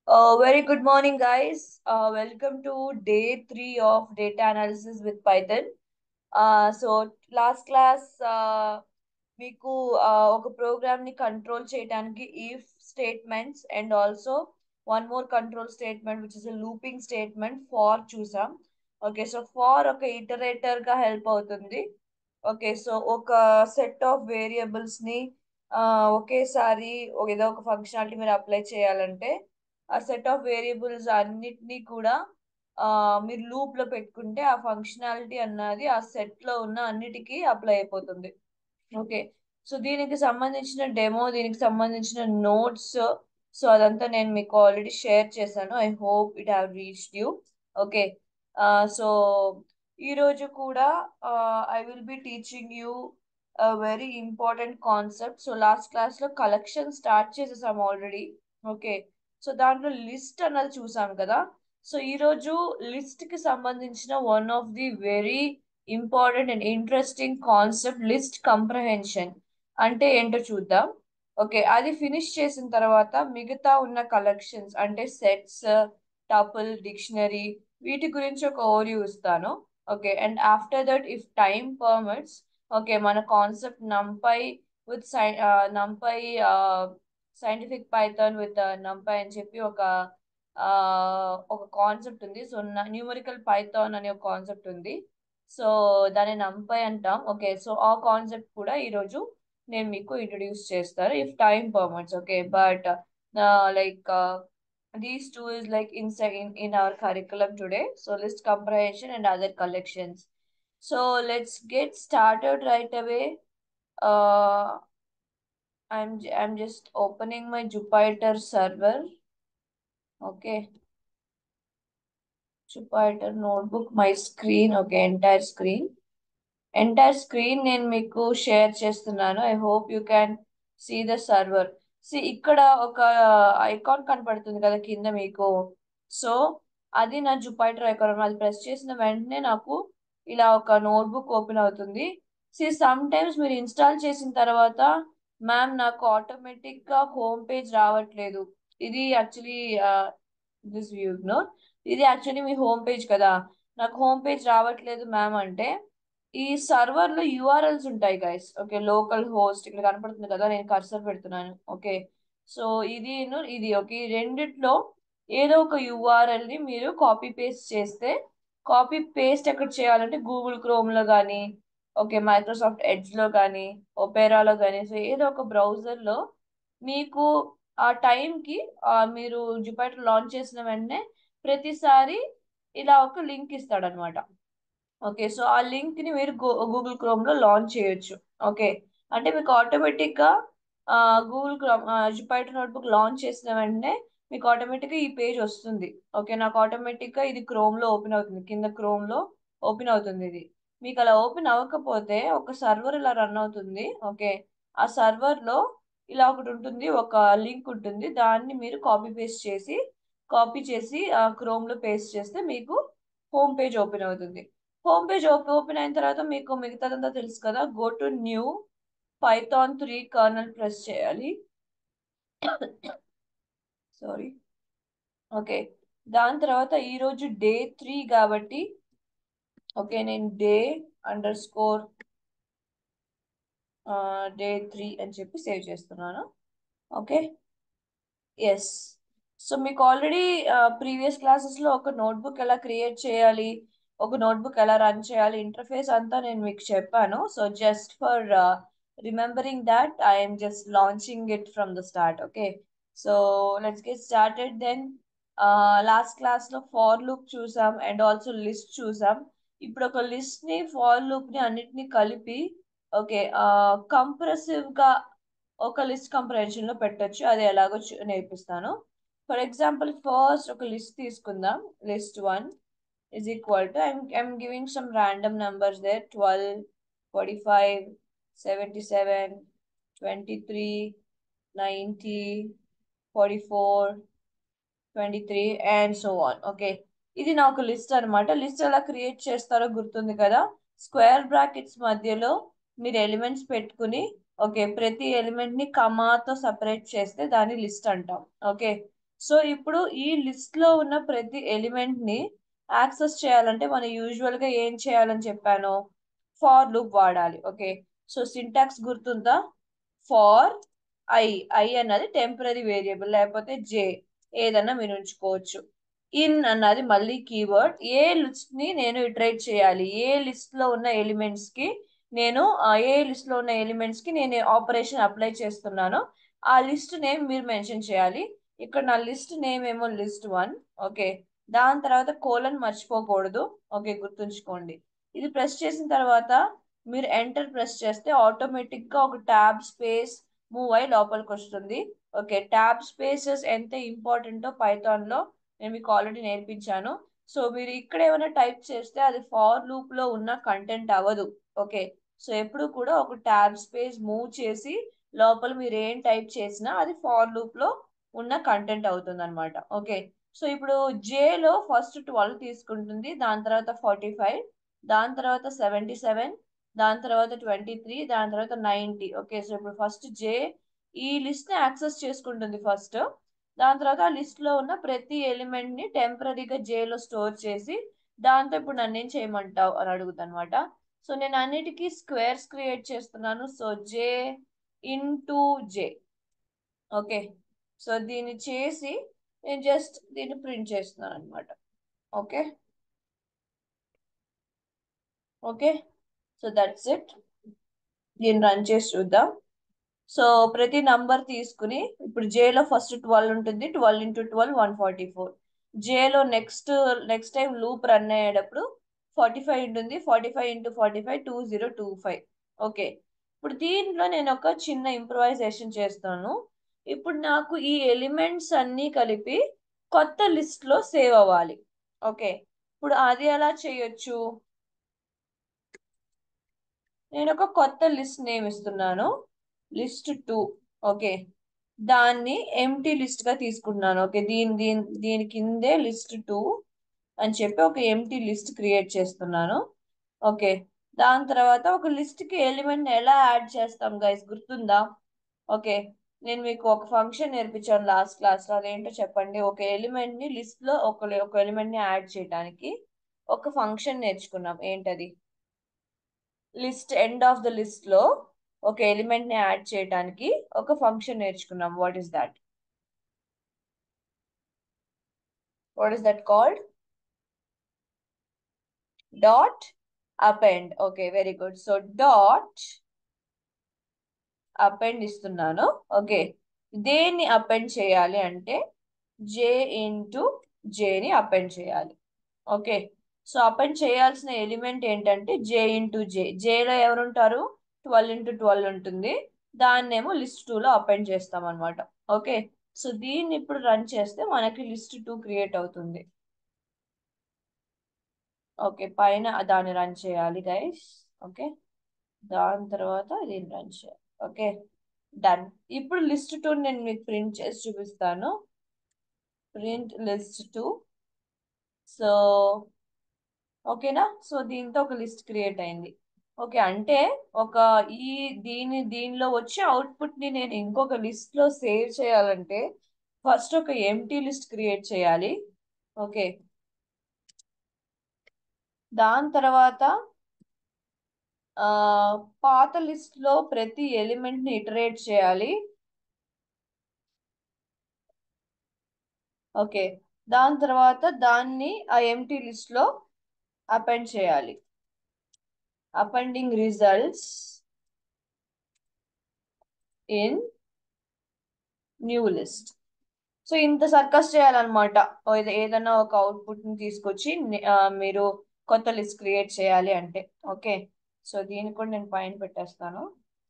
Uh, very good morning, guys. Uh, welcome to day three of data analysis with Python. Uh, so last class uh, మీకు uh, ఒక program ని control చేయడానికి if statements and also one more control statement which is looping statement for చూసాం okay so for ఒక iterator గా help అవుతుంది okay so ఒక set of variables ని ఆ, ఒకేసారి ఒక- ఏదో ఒక ఫంక్షనాలిటీ మీరు అప్లై చేయాలంటే ఆ సెట్ ఆఫ్ వేరియబుల్స్ అన్నిటినీ కూడా ఆ, మీరు లూప్ లో పెట్టుకుంటే ఆ ఫంక్షనాలిటీ అన్నది ఆ సెట్ లో ఉన్న అన్నిటికీ అప్లై అయిపోతుంది ఓకే సో దీనికి సంబంధించిన డెమో దీనికి సంబంధించిన నోట్స్ సో అదంతా నేను మీకు ఆల్రెడీ షేర్ చేశాను I hope it have reached you okay so ఈ రోజు కూడా I will be teaching you very important concept so last class లో కలెక్షన్ స్టార్ట్ చేసేసాం ఆల్రెడీ ఓకే సో దాంట్లో లిస్ట్ అన్నది చూసాం కదా సో ఈ రోజు లిస్ట్ కి సంబంధించిన one of the very important and interesting concept list comprehension అంటే ఏంటో చూద్దాం ఓకే అది ఫినిష్ చేసిన తర్వాత మిగతా ఉన్న కలెక్షన్స్ అంటే సెట్స్ టపుల్ డిక్షనరీ వీటి గురించి ఒక ఓరియూ ఇస్తాను okay and after that if time permits okay మన కాన్సెప్ట్ నంపై విత్ సై NumPy scientific Python with NumPy అని చెప్పి ఒక ఆ, ఒక కాన్సెప్ట్ ఉంది సో న్యూమరికల్ పైథాన్ అనే ఒక కాన్సెప్ట్ ఉంది సో దాన్ని నంపై అంటాం ఓకే సో ఆ కాన్సెప్ట్ కూడా ఈరోజు నేను మీకు ఇంట్రడ్యూస్ చేస్తాను if time permits okay but like these two is like in in in our curriculum today so list comprehension and other collections so let's get started right away I'm j- I'm just opening my Jupyter server. Okay, Jupyter notebook, my screen. Okay, entire screen. Entire screen నేను మీకు share చేస్తున్నాను I hope you can see the server see ఇక్కడ ఒక icon కనపడుతుంది కదా కింద మీకు so అది నా జుపైటర్ ఐకాన్ అది ప్రెస్ చేసిన వెంటనే నాకు ఇలా ఒక నోట్బుక్ ఓపెన్ అవుతుంది సి సమ్ టైమ్స్ మీరు ఇన్స్టాల్ చేసిన తర్వాత మ్యామ్ నాకు ఆటోమేటిక్ గా హోమ్ పేజ్ రావట్లేదు ఇది యాక్చువల్లీ దిస్ వ్యూ నో ఇది యాక్చువల్లీ మీ హోమ్ పేజ్ కదా నాకు హోమ్ పేజ్ రావట్లేదు మ్యామ్ అంటే ఈ సర్వర్ లో యూఆర్ఎల్స్ ఉంటాయి గైస్ ఓకే లోకల్ హోస్ట్ ఇక్కడ కనపడుతుంది కదా నేను కర్సర్ పెడుతున్నాను ఓకే సో ఇది ఇది ఓకే ఈ రెండిట్లో ఏదో ఒక యూఆర్ఎల్ ని మీరు కాపీ పేస్ట్ చేస్తే కాపీ పేస్ట్ ఎక్కడ చేయాలంటే గూగుల్ క్రోమ్ లో కానీ ఓకే మైక్రోసాఫ్ట్ ఎడ్జ్ లో కానీ ఒపేరాలో కానీ సో ఏదో ఒక బ్రౌజర్ లో మీకు ఆ టైం కి ఆ, మీరు జుపైటర్ లాంచ్ చేసిన వెంటనే ప్రతిసారి ఇలా ఒక లింక్ ఇస్తాడనమాట ఓకే సో ఆ లింక్ ని మీరు గూగుల్ క్రోమ్ లో లాంచ్ చేయొచ్చు ఓకే అంటే మీకు ఆటోమేటిక్ గా Google Chrome Jupyter notebook launch చేసిన వెంటనే మీకు ఆటోమేటిక్ గా ఈ పేజ్ వస్తుంది ఓకే నాకు ఆటోమేటిక్ గా ఇది క్రోమ్ లో ఓపెన్ అవుతుంది కింద క్రోమ్ లో ఓపెన్ అవుతుంది ఇది మీకు అలా ఓపెన్ అవ్వకపోతే ఒక సర్వర్ ఇలా రన్ అవుతుంది ఓకే ఆ సర్వర్ లో ఇలా ఒకటి ఉంటుంది ఒక లింక్ ఉంటుంది దాన్ని మీరు కాపీ పేస్ట్ చేసి కాపీ చేసి క్రోమ్ లో పేస్ట్ చేస్తే మీకు హోమ్ పేజ్ ఓపెన్ అవుతుంది హోమ్ పేజ్ ఓపెన్ అయిన తర్వాత మీకు మిగతాదంతా తెలుసు కదా go to new Python three kernel press చేయాలి సారీ ఓకే దాని తర్వాత ఈ రోజు డే త్రీ కాబట్టి ఓకే నేను day underscore day three అని చెప్పి సేవ్ చేస్తున్నాను ఓకే ఎస్ సో మీకు ఆల్రెడీ ప్రీవియస్ క్లాసెస్ లో ఒక నోట్బుక్ ఎలా క్రియేట్ చేయాలి ఒక నోట్బుక్ ఎలా రన్ చేయాలి ఇంటర్ఫేస్ అంతా నేను మీకు చెప్పాను so just for remembering that I'm just launching it from the start okay so let's get started then last class లో ఫార్ లూప్ చూసాం అండ్ ఆల్సో లిస్ట్ చూసాం ఇప్పుడు ఒక లిస్ట్ ని ఫార్ లూప్ ని అన్నిటిని కలిపి ఓకే కంప్రెసివ్ గా ఒక లిస్ట్ కంపారిజన్ లో పెట్టొచ్చు అది ఎలాగో చూ- నేర్పిస్తాను ఫర్ ఎగ్జాంపుల్ ఫస్ట్ ఒక లిస్ట్ తీసుకుందాం list one is equal to I'm I'm giving some random numbers there 12 45 77 23 90 44 23 and so on okay ఇది నాకు లిస్ట్ అన్నమాట లిస్ట్ ఎలా క్రియేట్ చేస్తారో గుర్తుంది కదా స్క్వేర్ బ్రాకెట్స్ మధ్యలో మీరు ఎలిమెంట్స్ పెట్టుకుని ఓకే ప్రతి ఎలిమెంట్ ని కమాతో సపరేట్ చేస్తే దాన్ని లిస్ట్ అంటాం ఓకే సో ఇప్పుడు ఈ లిస్ట్ లో ఉన్న ప్రతి ఎలిమెంట్ ని యాక్సెస్ చేయాలంటే మనం యూజువల్ గా ఏం చేయాలని చెప్పాను ఫార్ లూప్ వాడాలి ఓకే సో సింటాక్స్ గుర్తుందా ఫార్ ఐ ఐ అన్నది టెంపరీ వేరియబుల్ లేకపోతే జే ఏదన్నా మీరు ఉంచుకోవచ్చు ఇన్ అన్నది మళ్ళీ కీవర్డ్ ఏ లిస్ట్ ని నేను ఇటరేట్ చేయాలి ఏ లిస్ట్ లో ఉన్న ఎలిమెంట్స్ కి నేను ఆ ఏ లిస్ట్ లో ఉన్న ఎలిమెంట్స్ కి నేను ఆపరేషన్ అప్లై చేస్తున్నానో ఆ లిస్ట్ నేమ్ మీరు మెన్షన్ చేయాలి ఇక్కడ నా లిస్ట్ నేమ్ ఏమో లిస్ట్ వన్ ఓకే దాని తర్వాత కోలన్ మర్చిపోకూడదు ఓకే గుర్తుంచుకోండి ఇది ప్రెస్ చేసిన తర్వాత మీరు ఎంటర్ ప్రెస్ చేస్తే ఆటోమేటిక్ గా ఒక ట్యాబ్ స్పేస్ మూవ్ అయి లోపలికి వస్తుంది ఓకే ట్యాబ్ స్పేసెస్ ఎంత ఇంపార్టెంటో పైథాన్ లో నేను మీకు ఆల్రెడీ నేర్పించాను సో మీరు ఇక్కడ ఏమైనా టైప్ చేస్తే అది ఫార్ లూప్ లో ఉన్న కంటెంట్ అవ్వదు ఓకే సో ఎప్పుడు కూడా ఒక ట్యాబ్ స్పేస్ మూవ్ చేసి లోపల మీరు ఏం టైప్ చేసినా అది ఫార్ లూప్ లో ఉన్న కంటెంట్ అవుతుంది అనమాట ఓకే సో ఇప్పుడు జేలో ఫస్ట్ ట్వెల్వ్ తీసుకుంటుంది దాని తర్వాత ఫార్టీ ఫైవ్ దాని తర్వాత సెవెంటీ సెవెన్ దాని తర్వాత ట్వంటీ త్రీ దాని తర్వాత నైంటీ ఓకే సో ఇప్పుడు ఫస్ట్ జే ఈ లిస్ట్ ని యాక్సెస్ చేసుకుంటుంది ఫస్ట్ దాని తర్వాత ఆ లిస్ట్ లో ఉన్న ప్రతి ఎలిమెంట్ ని టెంపరీగా జేలో స్టోర్ చేసి దాంతో ఇప్పుడు నన్ను ఏం చేయమంటావు అని అడుగుతా అనమాట సో నేను అన్నిటికీ స్క్వేర్స్ క్రియేట్ చేస్తున్నాను so j into j okay so దీన్ని చేసి నేను జస్ట్ దీన్ని ప్రింట్ చేస్తున్నాను అనమాట okay okay so that's it దీన్ని రన్ చేసి చూద్దాం సో ప్రతి నంబర్ తీసుకుని ఇప్పుడు జేలో ఫస్ట్ ట్వెల్వ్ ఉంటుంది twelve into twelve one forty four జేలో next next time loop run అయ్యేటప్పుడు ఫార్టీ ఫైవ్ ఉంటుంది forty five into forty five two zero two five okay ఇప్పుడు దీంట్లో నేను ఒక చిన్న ఇంప్రవైజేషన్ చేస్తాను ఇప్పుడు నాకు ఈ ఎలిమెంట్స్ అన్నీ కలిపి కొత్త లిస్ట్ లో సేవ్ అవ్వాలి ఓకే ఇప్పుడు అది ఎలా చేయొచ్చు నేను ఒక కొత్త లిస్ట్ నేమ్ ఇస్తున్నాను లిస్ట్ టూ ఓకే దాన్ని ఎంటీ లిస్ట్ గా తీసుకుంటున్నాను ఓకే దీని దీని దీని కిందే లిస్ట్ టూ అని చెప్పి ఒక ఎంటీ లిస్ట్ క్రియేట్ చేస్తున్నాను ఓకే దాని తర్వాత ఒక లిస్ట్ కి ఎలిమెంట్ ఎలా యాడ్ చేస్తాం గైస్ గుర్తుందా ఓకే నేను మీకు ఒక ఫంక్షన్ నేర్పించాను లాస్ట్ క్లాస్ లో అదేంటో చెప్పండి ఒక ఎలిమెంట్ ని లిస్ట్ లో ఒక ఒక ఎలిమెంట్ ని యాడ్ చేయడానికి ఒక ఫంక్షన్ నేర్చుకున్నాం ఏంటది list end of the list లో ఒక ఎలిమెంట్ ని యాడ్ చేయడానికి ఒక ఫంక్షన్ నేర్చుకున్నాం what is that what is that called dot append okay very good so dot append ఇస్తున్నాను ఓకే దేన్ని అపెండ్ చేయాలి అంటే జే ఇంటూ జేని అపెండ్ చేయాలి ఓకే సో అపెండ్ చేయాల్సిన ఎలిమెంట్ ఏంటంటే జే ఇంటూ జే జేలో ఎవరు ఉంటారు ట్వెల్వ్ ఇంటూ ట్వెల్వ్ ఉంటుంది దాన్నేమో లిస్ట్ టూలో అపెండ్ చేస్తాం అనమాట ఓకే సో దీన్ని ఇప్పుడు రన్ చేస్తే మనకి లిస్ట్ టూ క్రియేట్ అవుతుంది ఓకే పైన దాన్ని రన్ చేయాలి గైస్ ఓకే దాని తర్వాత దీన్ని రన్ చేయాలి ఓకే డన్ ఇప్పుడు లిస్ట్ టూ నేను మీకు ప్రింట్ చేసి చూపిస్తాను ప్రింట్ లిస్ట్ టూ సో ఓకేనా సో దీంతో ఒక లిస్ట్ క్రియేట్ అయింది ఓకే అంటే ఒక ఈ దీని దీనిలో వచ్చే అవుట్పుట్ ని నేను ఇంకొక లిస్ట్ లో సేవ్ చేయాలంటే ఫస్ట్ ఒక ఎంటీ లిస్ట్ క్రియేట్ చేయాలి ఓకే దాని తర్వాత ఆ పాత లిస్ట్ లో ప్రతి ఎలిమెంట్ ని ఇటరేట్ చేయాలి ఓకే దాని తర్వాత దాన్ని ఆ ఎంటీ లిస్ట్ లో అపెండ్ చేయాలి appending results in new list so ఇంత సర్కస్ చేయాలన్నమాట ఏదైనా ఒక అవుట్పుట్ ని తీసుకొచ్చి మీరు కొత్త లిస్ట్ క్రియేట్ చేయాలి అంటే ఓకే సో దీన్ని కూడా నేను పైన పెట్టేస్తాను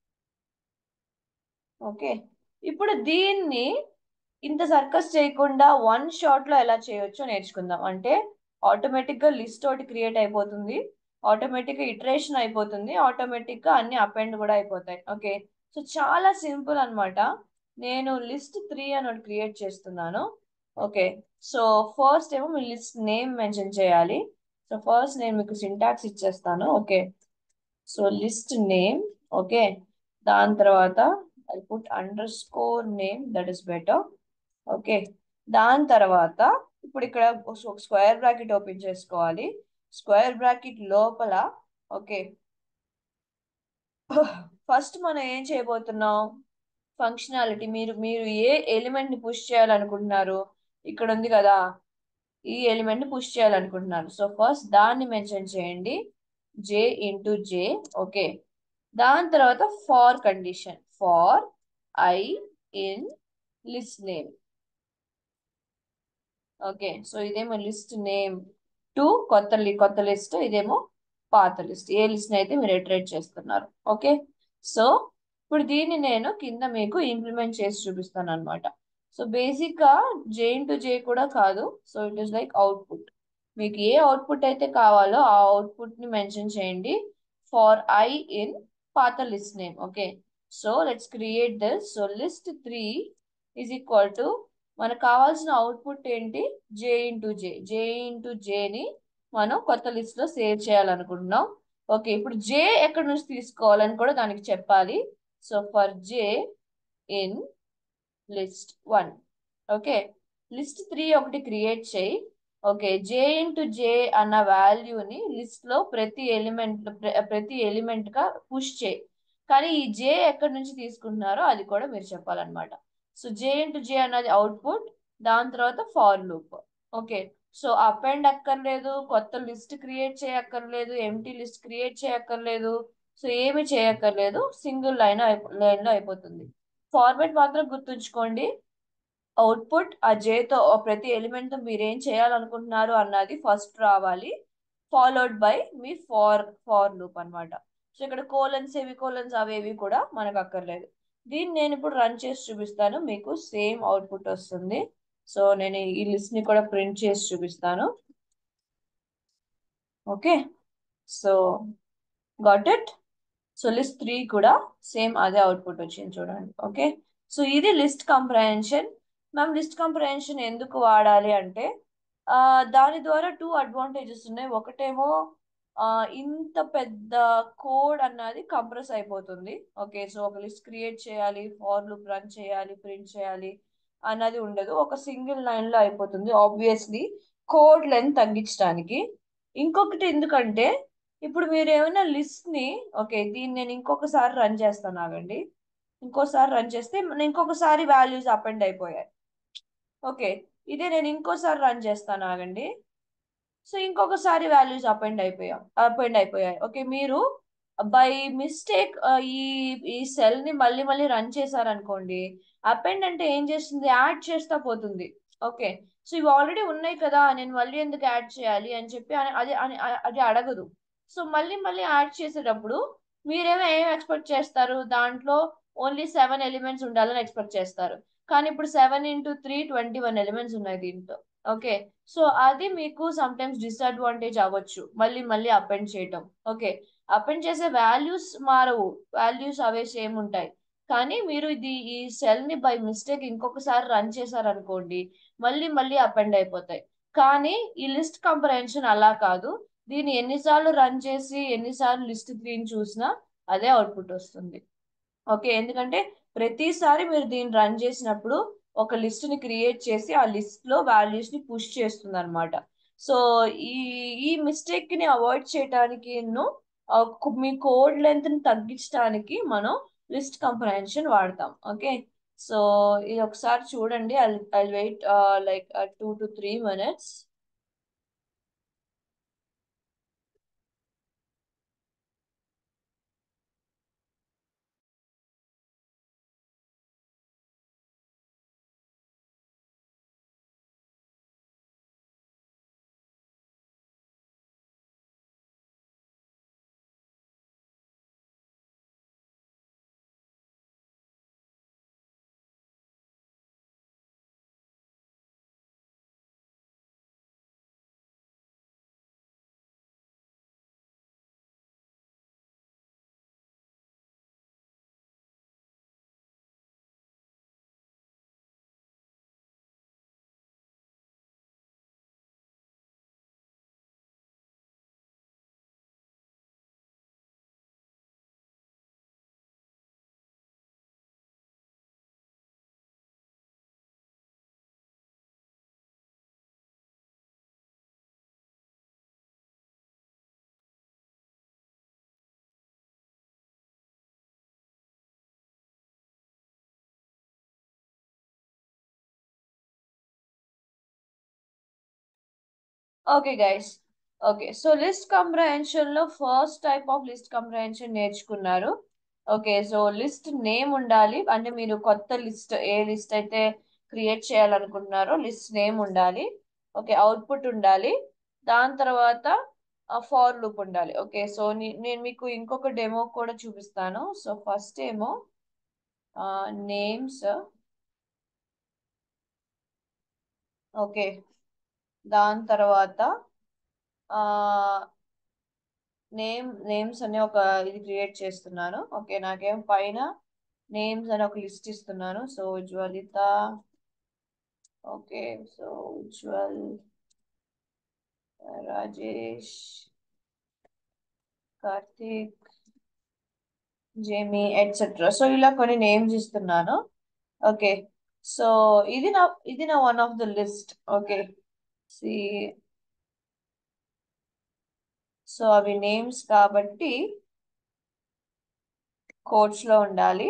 ఓకే ఇప్పుడు దీన్ని ఇంత సర్కస్ చేయకుండా వన్ షాట్ లో ఎలా చేయొచ్చో నేర్చుకుందాం అంటే ఆటోమేటిక్ గా లిస్ట్ ఒకటి క్రియేట్ అయిపోతుంది ఆటోమేటిక్ గా ఇటరేషన్ అయిపోతుంది ఆటోమేటిక్ గా అన్ని అపెండ్ కూడా అయిపోతాయి ఓకే సో చాలా సింపుల్ అనమాట నేను లిస్ట్ త్రీ అని ఒకటి క్రియేట్ చేస్తున్నాను ఓకే సో ఫస్ట్ ఏమో మీ లిస్ట్ నేమ్ మెన్షన్ చేయాలి సో ఫస్ట్ నేను మీకు సింటాక్స్ ఇచ్చేస్తాను okay so list name okay దాని తర్వాత I put underscore name that is better okay దాని తర్వాత ఇప్పుడు ఇక్కడ ఒక స్క్వేర్ బ్రాకెట్ ఓపెన్ చేసుకోవాలి స్క్వేర్ బ్రాకెట్ లోపల ఓకే ఫస్ట్ మనం ఏం చేయబోతున్నాం ఫంక్షనాలిటీ మీరు మీరు ఏ ఎలిమెంట్ ని పుష్ చేయాలనుకుంటున్నారు ఇక్కడ ఉంది కదా ఈ ఎలిమెంట్ ని పుష్ చేయాలనుకుంటున్నారు సో ఫస్ట్ దాన్ని మెన్షన్ చేయండి జే ఇంటూ జే ఓకే దాని తర్వాత for condition for I in list name okay so ఇదేమో లిస్ట్ నేమ్ టు కొత్త లి- కొత్త లిస్ట్ ఇదేమో పాత లిస్ట్ ఏ లిస్ట్ అయితే మీరు ఇటరేట్ చేస్తున్నారు ఓకే సో ఇప్పుడు దీన్ని నేను కింద మీకు ఇంప్లిమెంట్ చేసి చూపిస్తాను అనమాట సో బేసిక్ గా జే ఇంటూ జే కూడా కాదు so it is like output మీకు ఏ అవుట్పుట్ అయితే కావాలో ఆ అవుట్పుట్ ని మెన్షన్ చేయండి ఫార్ ఐ ఇన్ పాత list name okay so let's create this so list three is equal to మనకు కావాల్సిన అవుట్పుట్ ఏంటి జే ఇంటూ జే జే ఇంటూ జేని మనం కొత్త లిస్ట్ లో సేవ్ చేయాలనుకుంటున్నాం ఓకే ఇప్పుడు జే ఎక్కడి నుంచి తీసుకోవాలని కూడా దానికి చెప్పాలి so for j in list one okay list three ఒకటి క్రియేట్ చేయి ఓకే జే ఇంటూ జే అన్న వాల్యూని లిస్ట్ లో ప్రతి ఎలిమెంట్ ప్రతి ఎలిమెంట్ గా పుష్ చేయి కానీ ఈ జే ఎక్కడి నుంచి తీసుకుంటున్నారో అది కూడా మీరు చెప్పాలన్నమాట సో జే ఇంటూ జే అన్నది అవుట్పుట్ దాని తర్వాత for loop okay so append అక్కర్లేదు కొత్త లిస్ట్ క్రియేట్ చేయక్కర్లేదు ఎంటీ లిస్ట్ క్రియేట్ చేయక్కర్లేదు సో ఏమి చేయక్కర్లేదు సింగిల్ లైన్ లైన్ లో అయిపోతుంది ఫార్మాట్ మాత్రం గుర్తుంచుకోండి అవుట్పుట్ ఆ జేతో ప్రతి ఎలిమెంట్ తో మీరు ఏం చేయాలనుకుంటున్నారు అన్నది ఫస్ట్ రావాలి ఫాలోడ్ బై మీ ఫార్ ఫార్ లూప్ అన్నమాట సో ఇక్కడ కోలన్స్ ఏవి కోలన్స్ అవేవి కూడా మనకు అక్కర్లేదు దీన్ని నేను ఇప్పుడు రన్ చేసి చూపిస్తాను మీకు సేమ్ అవుట్పుట్ వస్తుంది సో నేను ఈ లిస్ట్ ని కూడా ప్రింట్ చేసి చూపిస్తాను okay so got it so list three కూడా సేమ్ అదే అవుట్పుట్ వచ్చింది చూడండి ఓకే సో ఇది list comprehension ma'am list comprehension ఎందుకు వాడాలి అంటే ఆ, దాని ద్వారా టూ అడ్వాంటేజెస్ ఉన్నాయి ఒకటేమో ఆ, ఇంత పెద్ద కోడ్ అన్నది కంప్రెస్ అయిపోతుంది ఓకే సో ఒక లిస్ట్ క్రియేట్ చేయాలి ఫార్ లూప్ రన్ చేయాలి ప్రింట్ చేయాలి అన్నది ఉండదు ఒక సింగిల్ లైన్ లో అయిపోతుంది ఆబ్వియస్లీ కోడ్ లెంత్ తగ్గించడానికి ఇంకొకటి ఎందుకంటే ఇప్పుడు మీరు ఏమైనా లిస్ట్ ని ఓకే దీన్ని నేను ఇంకొకసారి రన్ చేస్తాను ఆగండి ఇంకోసారి రన్ చేస్తే మన ఇంకొకసారి వాల్యూస్ అప్ అండ్ అయిపోయాయి ఓకే ఇదే నేను ఇంకోసారి రన్ చేస్తాను ఆగండి సో ఇంకొకసారి వాల్యూస్ అప్ అండ్ అయిపోయా అప్ అండ్ అయిపోయాయి ఓకే మీరు బై మిస్టేక్ ఈ ఈ సెల్ ని మళ్ళీ మళ్ళీ రన్ చేశారనుకోండి అప్ అండ్ అంటే ఏం చేస్తుంది యాడ్ చేస్తా పోతుంది ఓకే సో ఇవి ఆల్రెడీ ఉన్నాయి కదా నేను మళ్ళీ ఎందుకు యాడ్ చేయాలి అని చెప్పి అని- అది అని- అది అడగదు సో మళ్ళీ మళ్ళీ యాడ్ చేసేటప్పుడు మీరేమో ఏం ఎక్స్పెక్ట్ చేస్తారు దాంట్లో ఓన్లీ సెవెన్ ఎలిమెంట్స్ ఉండాలని ఎక్స్పెక్ట్ చేస్తారు కానీ ఇప్పుడు seven into three twenty one elements ఉన్నాయి దీంట్లో ఓకే సో అది మీకు సమ్ టైమ్స్ డిసడ్వాంటేజ్ అవ్వచ్చు మళ్ళీ మళ్ళీ అపెండ్ చేయటం ఓకే అపెండ్ చేసే వాల్యూస్ మారవు వాల్యూస్ అవే సేమ్ ఉంటాయి కానీ మీరు ఇది ఈ సెల్ ని బై మిస్టేక్ ఇంకొకసారి రన్ చేశారనుకోండి మళ్ళీ మళ్ళీ అపెండ్ అయిపోతాయి కానీ ఈ లిస్ట్ కంప్రహెన్షన్ అలా కాదు దీన్ని ఎన్నిసార్లు రన్ చేసి ఎన్నిసార్లు లిస్ట్ త్రీని చూసినా అదే అవుట్పుట్ వస్తుంది ఓకే ఎందుకంటే ప్రతిసారి మీరు దీన్ని రన్ చేసినప్పుడు ఒక లిస్ట్ ని క్రియేట్ చేసి ఆ లిస్ట్ లో వాల్యూస్ ని పుష్ చేస్తుంది అనమాట సో ఈ ఈ మిస్టేక్ ని అవాయిడ్ చేయడానికి మీ కోడ్ లెంత్ ని తగ్గించడానికి మనం లిస్ట్ కంప్రహెన్షన్ వాడతాం ఓకే సో ఇది ఒకసారి చూడండి I I wait like two to three minutes okay guys okay so list comprehension లో first type of list comprehension నేర్చుకున్నారు ఓకే సో లిస్ట్ నేమ్ ఉండాలి అంటే మీరు కొత్త లిస్ట్ ఏ లిస్ట్ అయితే క్రియేట్ చేయాలనుకుంటున్నారో లిస్ట్ నేమ్ ఉండాలి ఓకే అవుట్పుట్ ఉండాలి దాని తర్వాత ఫార్ లూప్ ఉండాలి ఓకే సో నేను మీకు ఇంకొక డెమో కూడా చూపిస్తాను సో ఫస్ట్ ఏమో నేమ్స్ ఓకే దాని తర్వాత నేమ్ నేమ్స్ అనే ఒక ఇది క్రియేట్ చేస్తున్నాను ఓకే నాకేం పైన నేమ్స్ అని ఒక లిస్ట్ ఇస్తున్నాను so Ujwalitha okay so Ujwal Rajesh Karthik Jamie etcetera so ఇలా కొన్ని నేమ్స్ ఇస్తున్నాను ఓకే సో ఇది నా ఇది నా one of the list okay see so అవి నేమ్స్ కాబట్టి కోడ్స్ లో ఉండాలి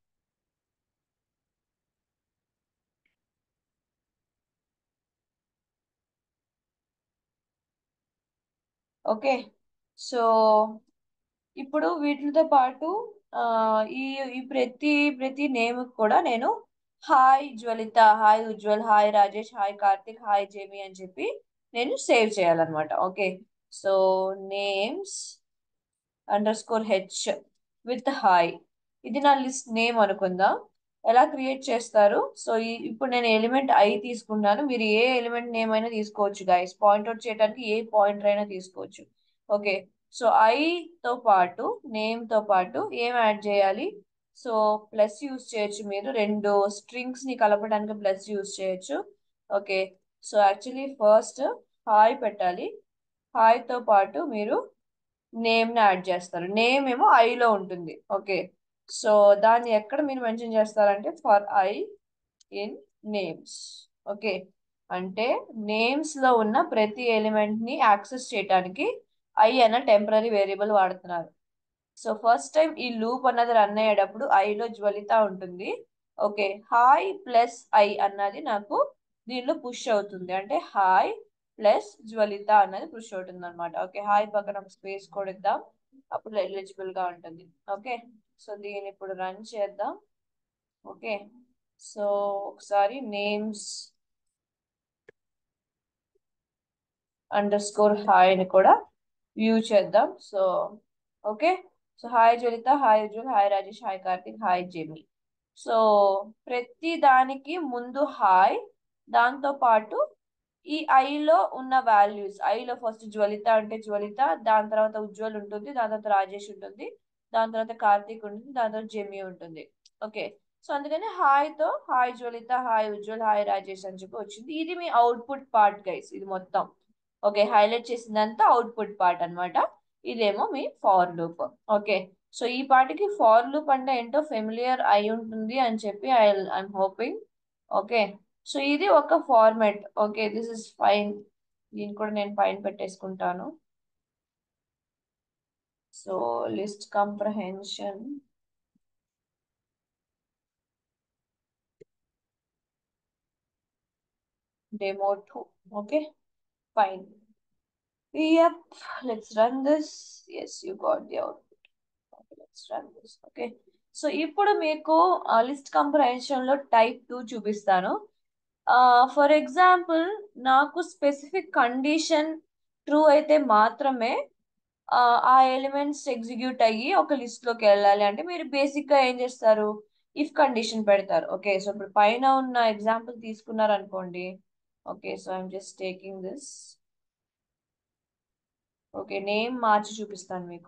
ఓకే సో ఇప్పుడు వీటితో పాటు ఈ ఈ ప్రతి ప్రతి నేమ్ కూడా నేను hi Jwalitha hi Ujwal hi Rajesh hi Karthik hi Jamie అని చెప్పి నేను సేవ్ చేయాలన్నమాట okay so names underscore h with hi ఇది నా లిస్ట్ నేమ్ అనుకుందాం ఎలా క్రియేట్ చేస్తారు సో ఇప్పుడు నేను ఎలిమెంట్ ఐ తీసుకున్నాను మీరు ఏ ఎలిమెంట్ నేమ్ అయినా తీసుకోవచ్చు గైస్ పాయింట్అవుట్ చేయడానికి ఏ పాయింటర్ అయినా తీసుకోవచ్చు ఓకే సో ఐతో పాటు నేమ్తో పాటు ఏం యాడ్ చేయాలి సో ప్లస్ యూస్ చేయొచ్చు మీరు రెండు స్ట్రింగ్స్ ని కలపడానికి ప్లస్ యూస్ చేయొచ్చు okay so actually first hi పెట్టాలి హాయ్తో పాటు మీరు నేమ్ని యాడ్ చేస్తారు నేమ్ ఏమో ఐలో ఉంటుంది ఓకే సో దాన్ని ఎక్కడ మీరు మెన్షన్ చేస్తారంటే for I in names okay అంటే నేమ్స్ లో ఉన్న ప్రతి ఎలిమెంట్ ని యాక్సెస్ చేయడానికి ఐ అన్న టెంపరీ వేరియబుల్ వాడుతున్నారు సో ఫస్ట్ టైం ఈ లూప్ అన్నది రన్ అయ్యేటప్పుడు ఐలో జ్వలిత ఉంటుంది ఓకే హాయ్ ప్లస్ ఐ అన్నది నాకు దీనిలో పుష్ అవుతుంది అంటే హాయ్ ప్లస్ జ్వలిత అన్నది పుష్ అవుతుంది అనమాట ఓకే హాయ్ పక్కన ఒక స్పేస్ కూడా ఇద్దాం అప్పుడు ఎలిజిబుల్ గా ఉంటుంది ఓకే సో దీన్ని ఇప్పుడు రన్ చేద్దాం ఓకే సో ఒకసారి నేమ్స్ అండర్ స్కోర్ హాయ్ అని కూడా వ్యూ చేద్దాం so okay so hi Jwalitha hi Ujwal hi Rajesh hi Karthik hi Jamie so ప్రతి దానికి ముందు హాయ్ దాంతో పాటు ఈ ఐలో ఉన్న వాల్యూస్ ఐలో ఫస్ట్ జ్వలిత అంటే జ్వలిత దాని తర్వాత ఉజ్వల్ ఉంటుంది దాని తర్వాత రాజేష్ ఉంటుంది దాని తర్వాత కార్తీక్ ఉంటుంది దాని తర్వాత జెమి ఉంటుంది ఓకే సో అందుకని హాయ్ తో hi Jwalitha hi Ujwal hi Rajesh అని చెప్పి వచ్చింది ఇది మీ అవుట్పుట్ పార్ట్ గైస్ ఇది మొత్తం ఓకే హైలైట్ చేసిందంతా అవుట్పుట్ పార్ట్ అనమాట ఇదేమో మీ ఫార్ లూప్ ఓకే సో ఈ పాటికి ఫార్ లూప్ అంటే ఏంటో ఫెమిలియర్ అయి ఉంటుంది అని చెప్పి I I'm hoping okay so ఇది ఒక format okay this is fine దీన్ని కూడా నేను పైన పెట్టేసుకుంటాను so list comprehension demo two okay fine Yep, let's run this. Yes, you got the output. Okay, let's run this. Okay. So ఇప్పుడు మీకు list comprehension లో టైప్ టూ చూపిస్తాను for example నాకు స్పెసిఫిక్ కండిషన్ ట్రూ అయితే మాత్రమే ఆ elements execute అయ్యి ఒక లిస్ట్ లోకి వెళ్ళాలి అంటే మీరు బేసిక్ గా ఏం చేస్తారు ఇఫ్ కండిషన్ పెడతారు ఓకే సో ఇప్పుడు పైన ఉన్న ఎగ్జాంపుల్ తీసుకున్నారు అనుకోండి okay so I'm just taking this okay name మార్చి చూపిస్తాను మీకు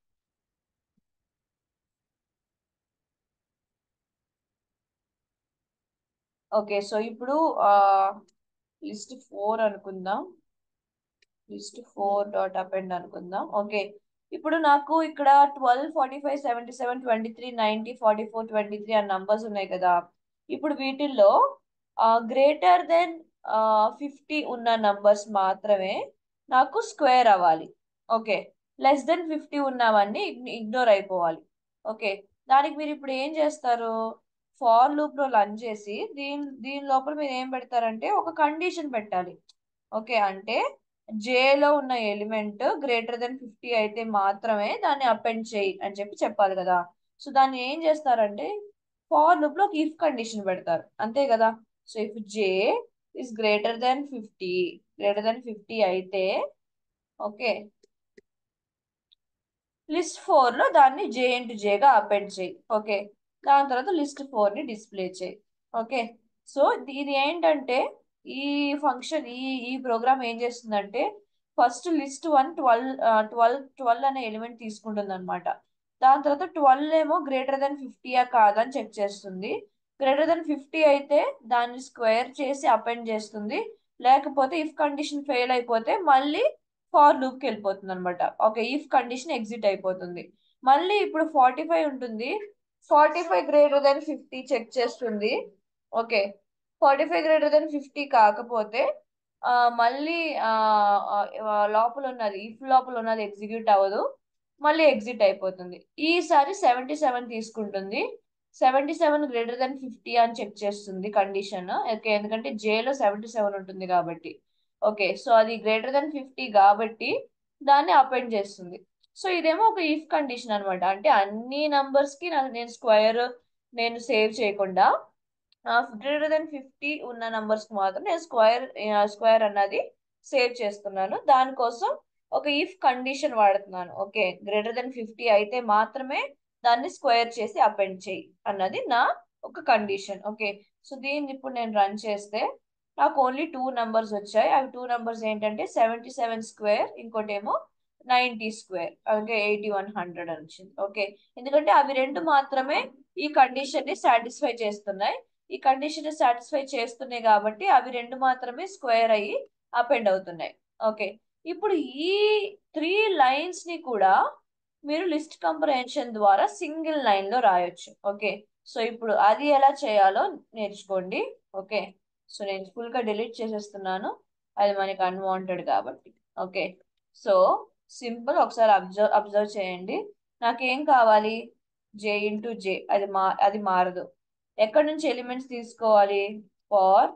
ఓకే సో ఇప్పుడు లిస్ట్ ఫోర్ అనుకుందాం లిస్ట్ ఫోర్ డాట్ అపెండ్ అనుకుందాం ఓకే ఇప్పుడు నాకు ఇక్కడ twelve forty five seventy seven twenty three ninety forty four twenty three అన్న నంబర్స్ ఉన్నాయి కదా ఇప్పుడు వీటిల్లో గ్రేటర్ దెన్ ఫిఫ్టీ ఉన్న నంబర్స్ మాత్రమే నాకు స్క్వేర్ అవ్వాలి ఓకే లెస్ దెన్ ఫిఫ్టీ ఉన్నవన్నీ ఇగ్నోర్ అయిపోవాలి ఓకే దానికి మీరు ఇప్పుడు ఏం చేస్తారు ఫార్ లూప్ లో రన్ చేసి దీని దీని లోపల మీరు ఏం పెడతారంటే ఒక కండిషన్ పెట్టాలి ఓకే అంటే జేలో ఉన్న ఎలిమెంట్ గ్రేటర్ దెన్ ఫిఫ్టీ అయితే మాత్రమే దాన్ని అపెండ్ చేయి అని చెప్పి చెప్పాలి కదా సో దాన్ని ఏం చేస్తారంటే ఫార్ లూప్ లో ఒక ఇఫ్ కండిషన్ పెడతారు అంతే కదా so if J is greater than fifty greater than fifty అయితే ఓకే లిస్ట్ ఫోర్ లో దాన్ని జే ఇంటూ జేగా అపెండ్ చేయి ఓకే దాని తర్వాత లిస్ట్ ఫోర్ ని డిస్ప్లే చేయి ఓకే సో ఇది ఏంటంటే ఈ ఫంక్షన్ ఈ ఈ ప్రోగ్రామ్ ఏం చేస్తుందంటే first list one twelve twelve twelve అనే ఎలిమెంట్ తీసుకుంటుంది అనమాట దాని తర్వాత ట్వెల్వ్ ఏమో గ్రేటర్ దెన్ ఫిఫ్టీయా కాదని చెక్ చేస్తుంది గ్రేటర్ దెన్ ఫిఫ్టీ అయితే దాన్ని స్క్వేర్ చేసి అపెండ్ చేస్తుంది లేకపోతే ఇఫ్ కండిషన్ ఫెయిల్ అయిపోతే మళ్ళీ ఫార్ లూప్ కి వెళ్ళిపోతుంది అనమాట ఓకే ఇఫ్ కండిషన్ ఎగ్జిట్ అయిపోతుంది మళ్ళీ ఇప్పుడు ఫార్టీ ఫైవ్ ఉంటుంది forty five greater than fifty check చేస్తుంది okay forty five greater than fifty కాకపోతే ఆ, మళ్ళీ ఆ, ఆ, లోపల ఉన్నది ఇఫ్ లోపల ఉన్నది ఎగ్జిక్యూట్ అవ్వదు మళ్ళీ ఎగ్జిట్ అయిపోతుంది ఈసారి సెవెంటీ సెవెన్ తీసుకుంటుంది seventy seven greater than fifty అని చెక్ చేస్తుంది కండిషన్ ఓకే ఎందుకంటే జేలో సెవెంటీ సెవెన్ ఉంటుంది కాబట్టి ఓకే సో అది గ్రేటర్ దెన్ ఫిఫ్టీ కాబట్టి దాన్ని అపెండ్ చేస్తుంది సో ఇదేమో ఒక ఇఫ్ కండిషన్ అనమాట అంటే అన్ని నంబర్స్ కి నా- నేను స్క్వేర్ నేను సేవ్ చేయకుండా గ్రేటర్ దెన్ ఫిఫ్టీ ఉన్న నంబర్స్ కి మాత్రం నేను స్క్వేర్ స్క్వేర్ అన్నది సేవ్ చేస్తున్నాను దానికోసం ఒక ఇఫ్ కండిషన్ వాడుతున్నాను ఓకే గ్రేటర్ దెన్ ఫిఫ్టీ అయితే మాత్రమే దాన్ని స్క్వేర్ చేసి అపెండ్ చేయి అన్నది నా ఒక కండిషన్ ఓకే సో దీన్ని ఇప్పుడు నేను రన్ చేస్తే నాకు ఓన్లీ టూ నంబర్స్ వచ్చాయి అవి టూ నంబర్స్ ఏంటంటే సెవెంటీ సెవెన్ స్క్వేర్ ఇంకోటేమో నైన్టీ స్క్వేర్ అంటే ఎయిటీ వన్ హండ్రెడ్ అని వచ్చింది ఓకే ఎందుకంటే అవి రెండు మాత్రమే ఈ కండిషన్ ని సాటిస్ఫై చేస్తున్నాయి ఈ కండిషన్ ని సాటిస్ఫై చేస్తున్నాయి కాబట్టి అవి రెండు మాత్రమే స్క్వేర్ అయ్యి అపెండ్ అవుతున్నాయి ఓకే ఇప్పుడు ఈ త్రీ లైన్స్ ని కూడా మీరు లిస్ట్ కంప్రహెన్షన్ ద్వారా సింగిల్ లైన్ లో రాయొచ్చు ఓకే సో ఇప్పుడు అది ఎలా చేయాలో నేర్చుకోండి ఓకే సో నేను ఫుల్ గా డిలీట్ చేసేస్తున్నాను అది మనకి అన్వాంటెడ్ కాబట్టి ఓకే సో సింపుల్ ఒకసారి అబ్జర్వ్ అబ్జర్వ్ చేయండి నాకేం కావాలి జే ఇంటూ జే అది మా అది మారదు ఎక్కడి నుంచి ఎలిమెంట్స్ తీసుకోవాలి for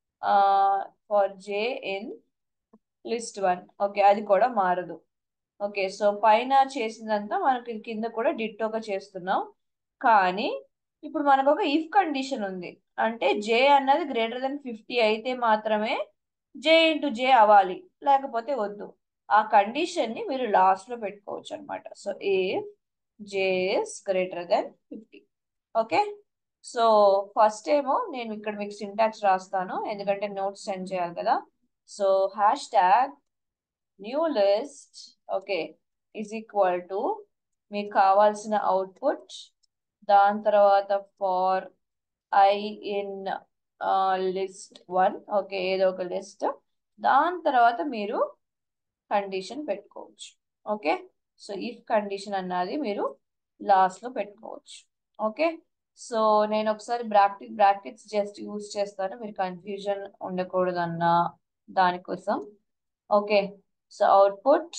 for J in list one okay అది కూడా మారదు ఓకే సో పైన చేసిందంతా మనకి కింద కూడా డిట్టోగా చేస్తున్నాం కానీ ఇప్పుడు మనకు ఒక ఇఫ్ కండిషన్ ఉంది అంటే జే అన్నది గ్రేటర్ దెన్ ఫిఫ్టీ అయితే మాత్రమే జే ఇంటూ జే అవ్వాలి లేకపోతే వద్దు ఆ కండిషన్ ని మీరు లాస్ట్ లో పెట్టుకోవచ్చు అనమాట so if J is greater than fifty okay so first ఏమో నేను ఇక్కడ మీకు సింటాక్స్ రాస్తాను ఎందుకంటే నోట్స్ సెండ్ చేయాలి కదా so hash tag new list okay is equal to మీకు కావాల్సిన అవుట్పుట్ దాని తర్వాత for I in list one okay ఏదో ఒక లిస్ట్ దాని తర్వాత మీరు కండిషన్ పెట్టుకోవచ్చు ఓకే సో ఇఫ్ కండిషన్ అన్నది మీరు లాస్ట్ లో పెట్టుకోవచ్చు ఓకే సో నేను ఒకసారి బ్రాకెట్ బ్రాకెట్స్ జస్ట్ యూజ్ చేస్తాను మీరు కన్ఫ్యూజన్ ఉండకూడదన్న దానికోసం ఓకే సో అవుట్పుట్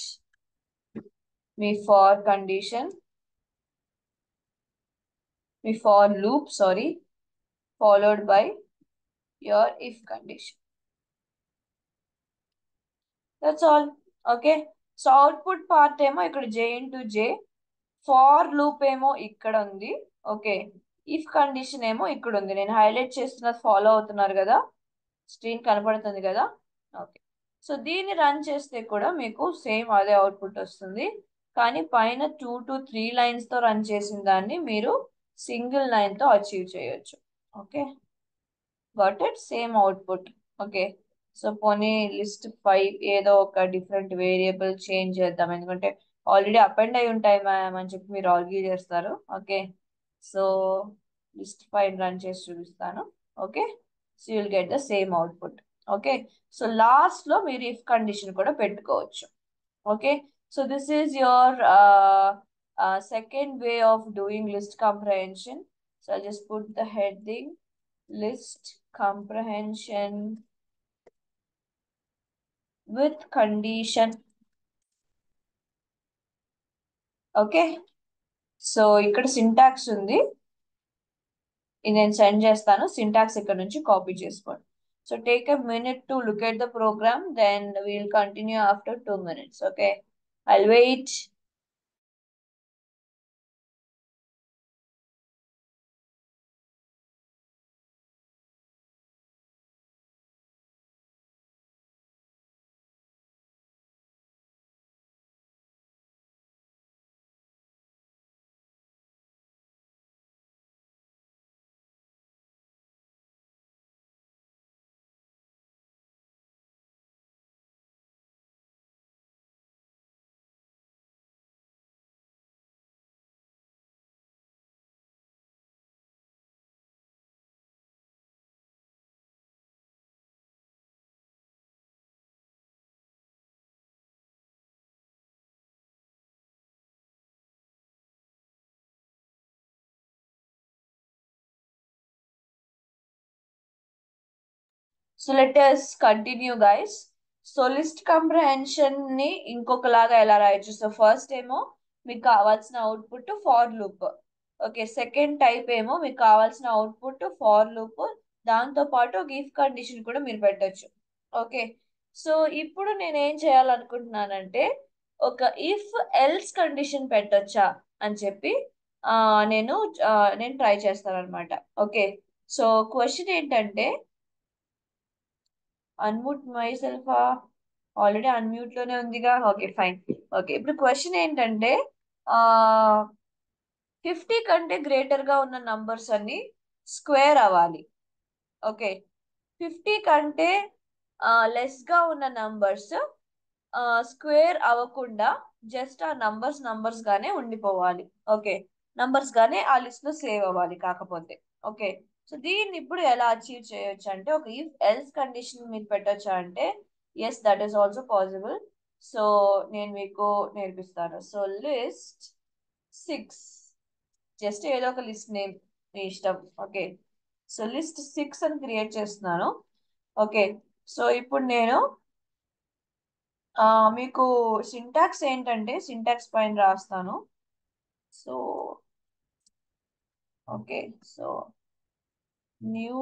మీ ఫార్ కండిషన్ మీ for loop sorry followed by your if condition that's all okay so output part ఏమో ఇక్కడ J into J for loop ఏమో ఇక్కడ ఉంది ఓకే ఇఫ్ కండిషన్ ఏమో ఇక్కడ ఉంది నేను హైలైట్ చేస్తున్నది ఫాలో అవుతున్నారు కదా స్క్రీన్ కనపడుతుంది కదా ఓకే సో దీన్ని రన్ చేస్తే కూడా మీకు సేమ్ అదే అవుట్పుట్ వస్తుంది కానీ పైన టూ టు త్రీ లైన్స్ తో రన్ చేసిన దాన్ని మీరు సింగిల్ లైన్ తో అచీవ్ చేయొచ్చు okay got it same output okay so పోనీ లిస్ట్ ఫైవ్ ఏదో ఒక డిఫరెంట్ వేరియబుల్ చేంజ్ చేద్దాం ఎందుకంటే ఆల్రెడీ అపెండ్ అయి ఉంటాయి మ్యామ్ అని చెప్పి మీరు ఆర్గ్యూ చేస్తారు okay so list five run చేసి చూపిస్తాను okay so you'll get the same output okay so last లో మీరు ఇఫ్ కండిషన్ కూడా పెట్టుకోవచ్చు okay so this is your second way of doing list comprehension so I just put the heading list comprehension with condition okay so ఇక్కడ syntax ఉంది ఇది నేను send చేస్తాను syntax ఇక్కడ నుంచి కాపీ చేసుకోండి So take a minute to look at the program, then we'll continue after two minutes. Okay. I'll wait. So let us continue guys so list comprehension ని ఇంకొకలాగా ఎలా రాయొచ్చు సో ఫస్ట్ ఏమో మీకు కావాల్సిన output for loop okay second type ఏమో మీకు కావాల్సిన అవుట్పుట్ ఫార్ లూప్ దాంతో పాటు ఒక ఇఫ్ కండిషన్ కూడా మీరు పెట్టొచ్చు ఓకే సో ఇప్పుడు నేను ఏం చేయాలనుకుంటున్నానంటే ఒక ఇఫ్ ఎల్స్ కండిషన్ పెట్టొచ్చా అని చెప్పి ఆ, నేను ఆ, నేను ట్రై చేస్తాను అనమాట ఓకే సో క్వశ్చన్ ఏంటంటే unmute myself already unmute లోనే ఉందిగా ఓకే ఫైన్ ఓకే ఇప్పుడు క్వశ్చన్ ఏంటంటే ఆ ఫిఫ్టీ కంటే గ్రేటర్ గా ఉన్న నంబర్స్ అన్ని స్క్వేర్ అవ్వాలి ఓకే ఫిఫ్టీ కంటే లెస్ గా ఉన్న నంబర్స్ స్క్వేర్ అవ్వకుండా జస్ట్ ఆ నంబర్స్ నంబర్స్ గానే ఉండిపోవాలి ఓకే నంబర్స్ గానే ఆ లిస్ట్ లో సేవ్ అవ్వాలి కాకపోతే ఓకే సో దీన్ని ఇప్పుడు ఎలా అచీవ్ చేయొచ్చు అంటే ఒక ఇఫ్ ఎల్స్ కండిషన్ మీరు పెట్టొచ్చా అంటే yes that is also possible so నేను మీకు నేర్పిస్తాను సో లిస్ట్ సిక్స్ జస్ట్ ఏదో ఒక లిస్ట్ నేమ్ మీ ఇష్టం ఓకే సో లిస్ట్ సిక్స్ అని క్రియేట్ చేస్తున్నాను ఓకే సో ఇప్పుడు నేను ఆ, మీకు సింటాక్స్ ఏంటంటే సింటాక్స్ పైన రాస్తాను so okay so new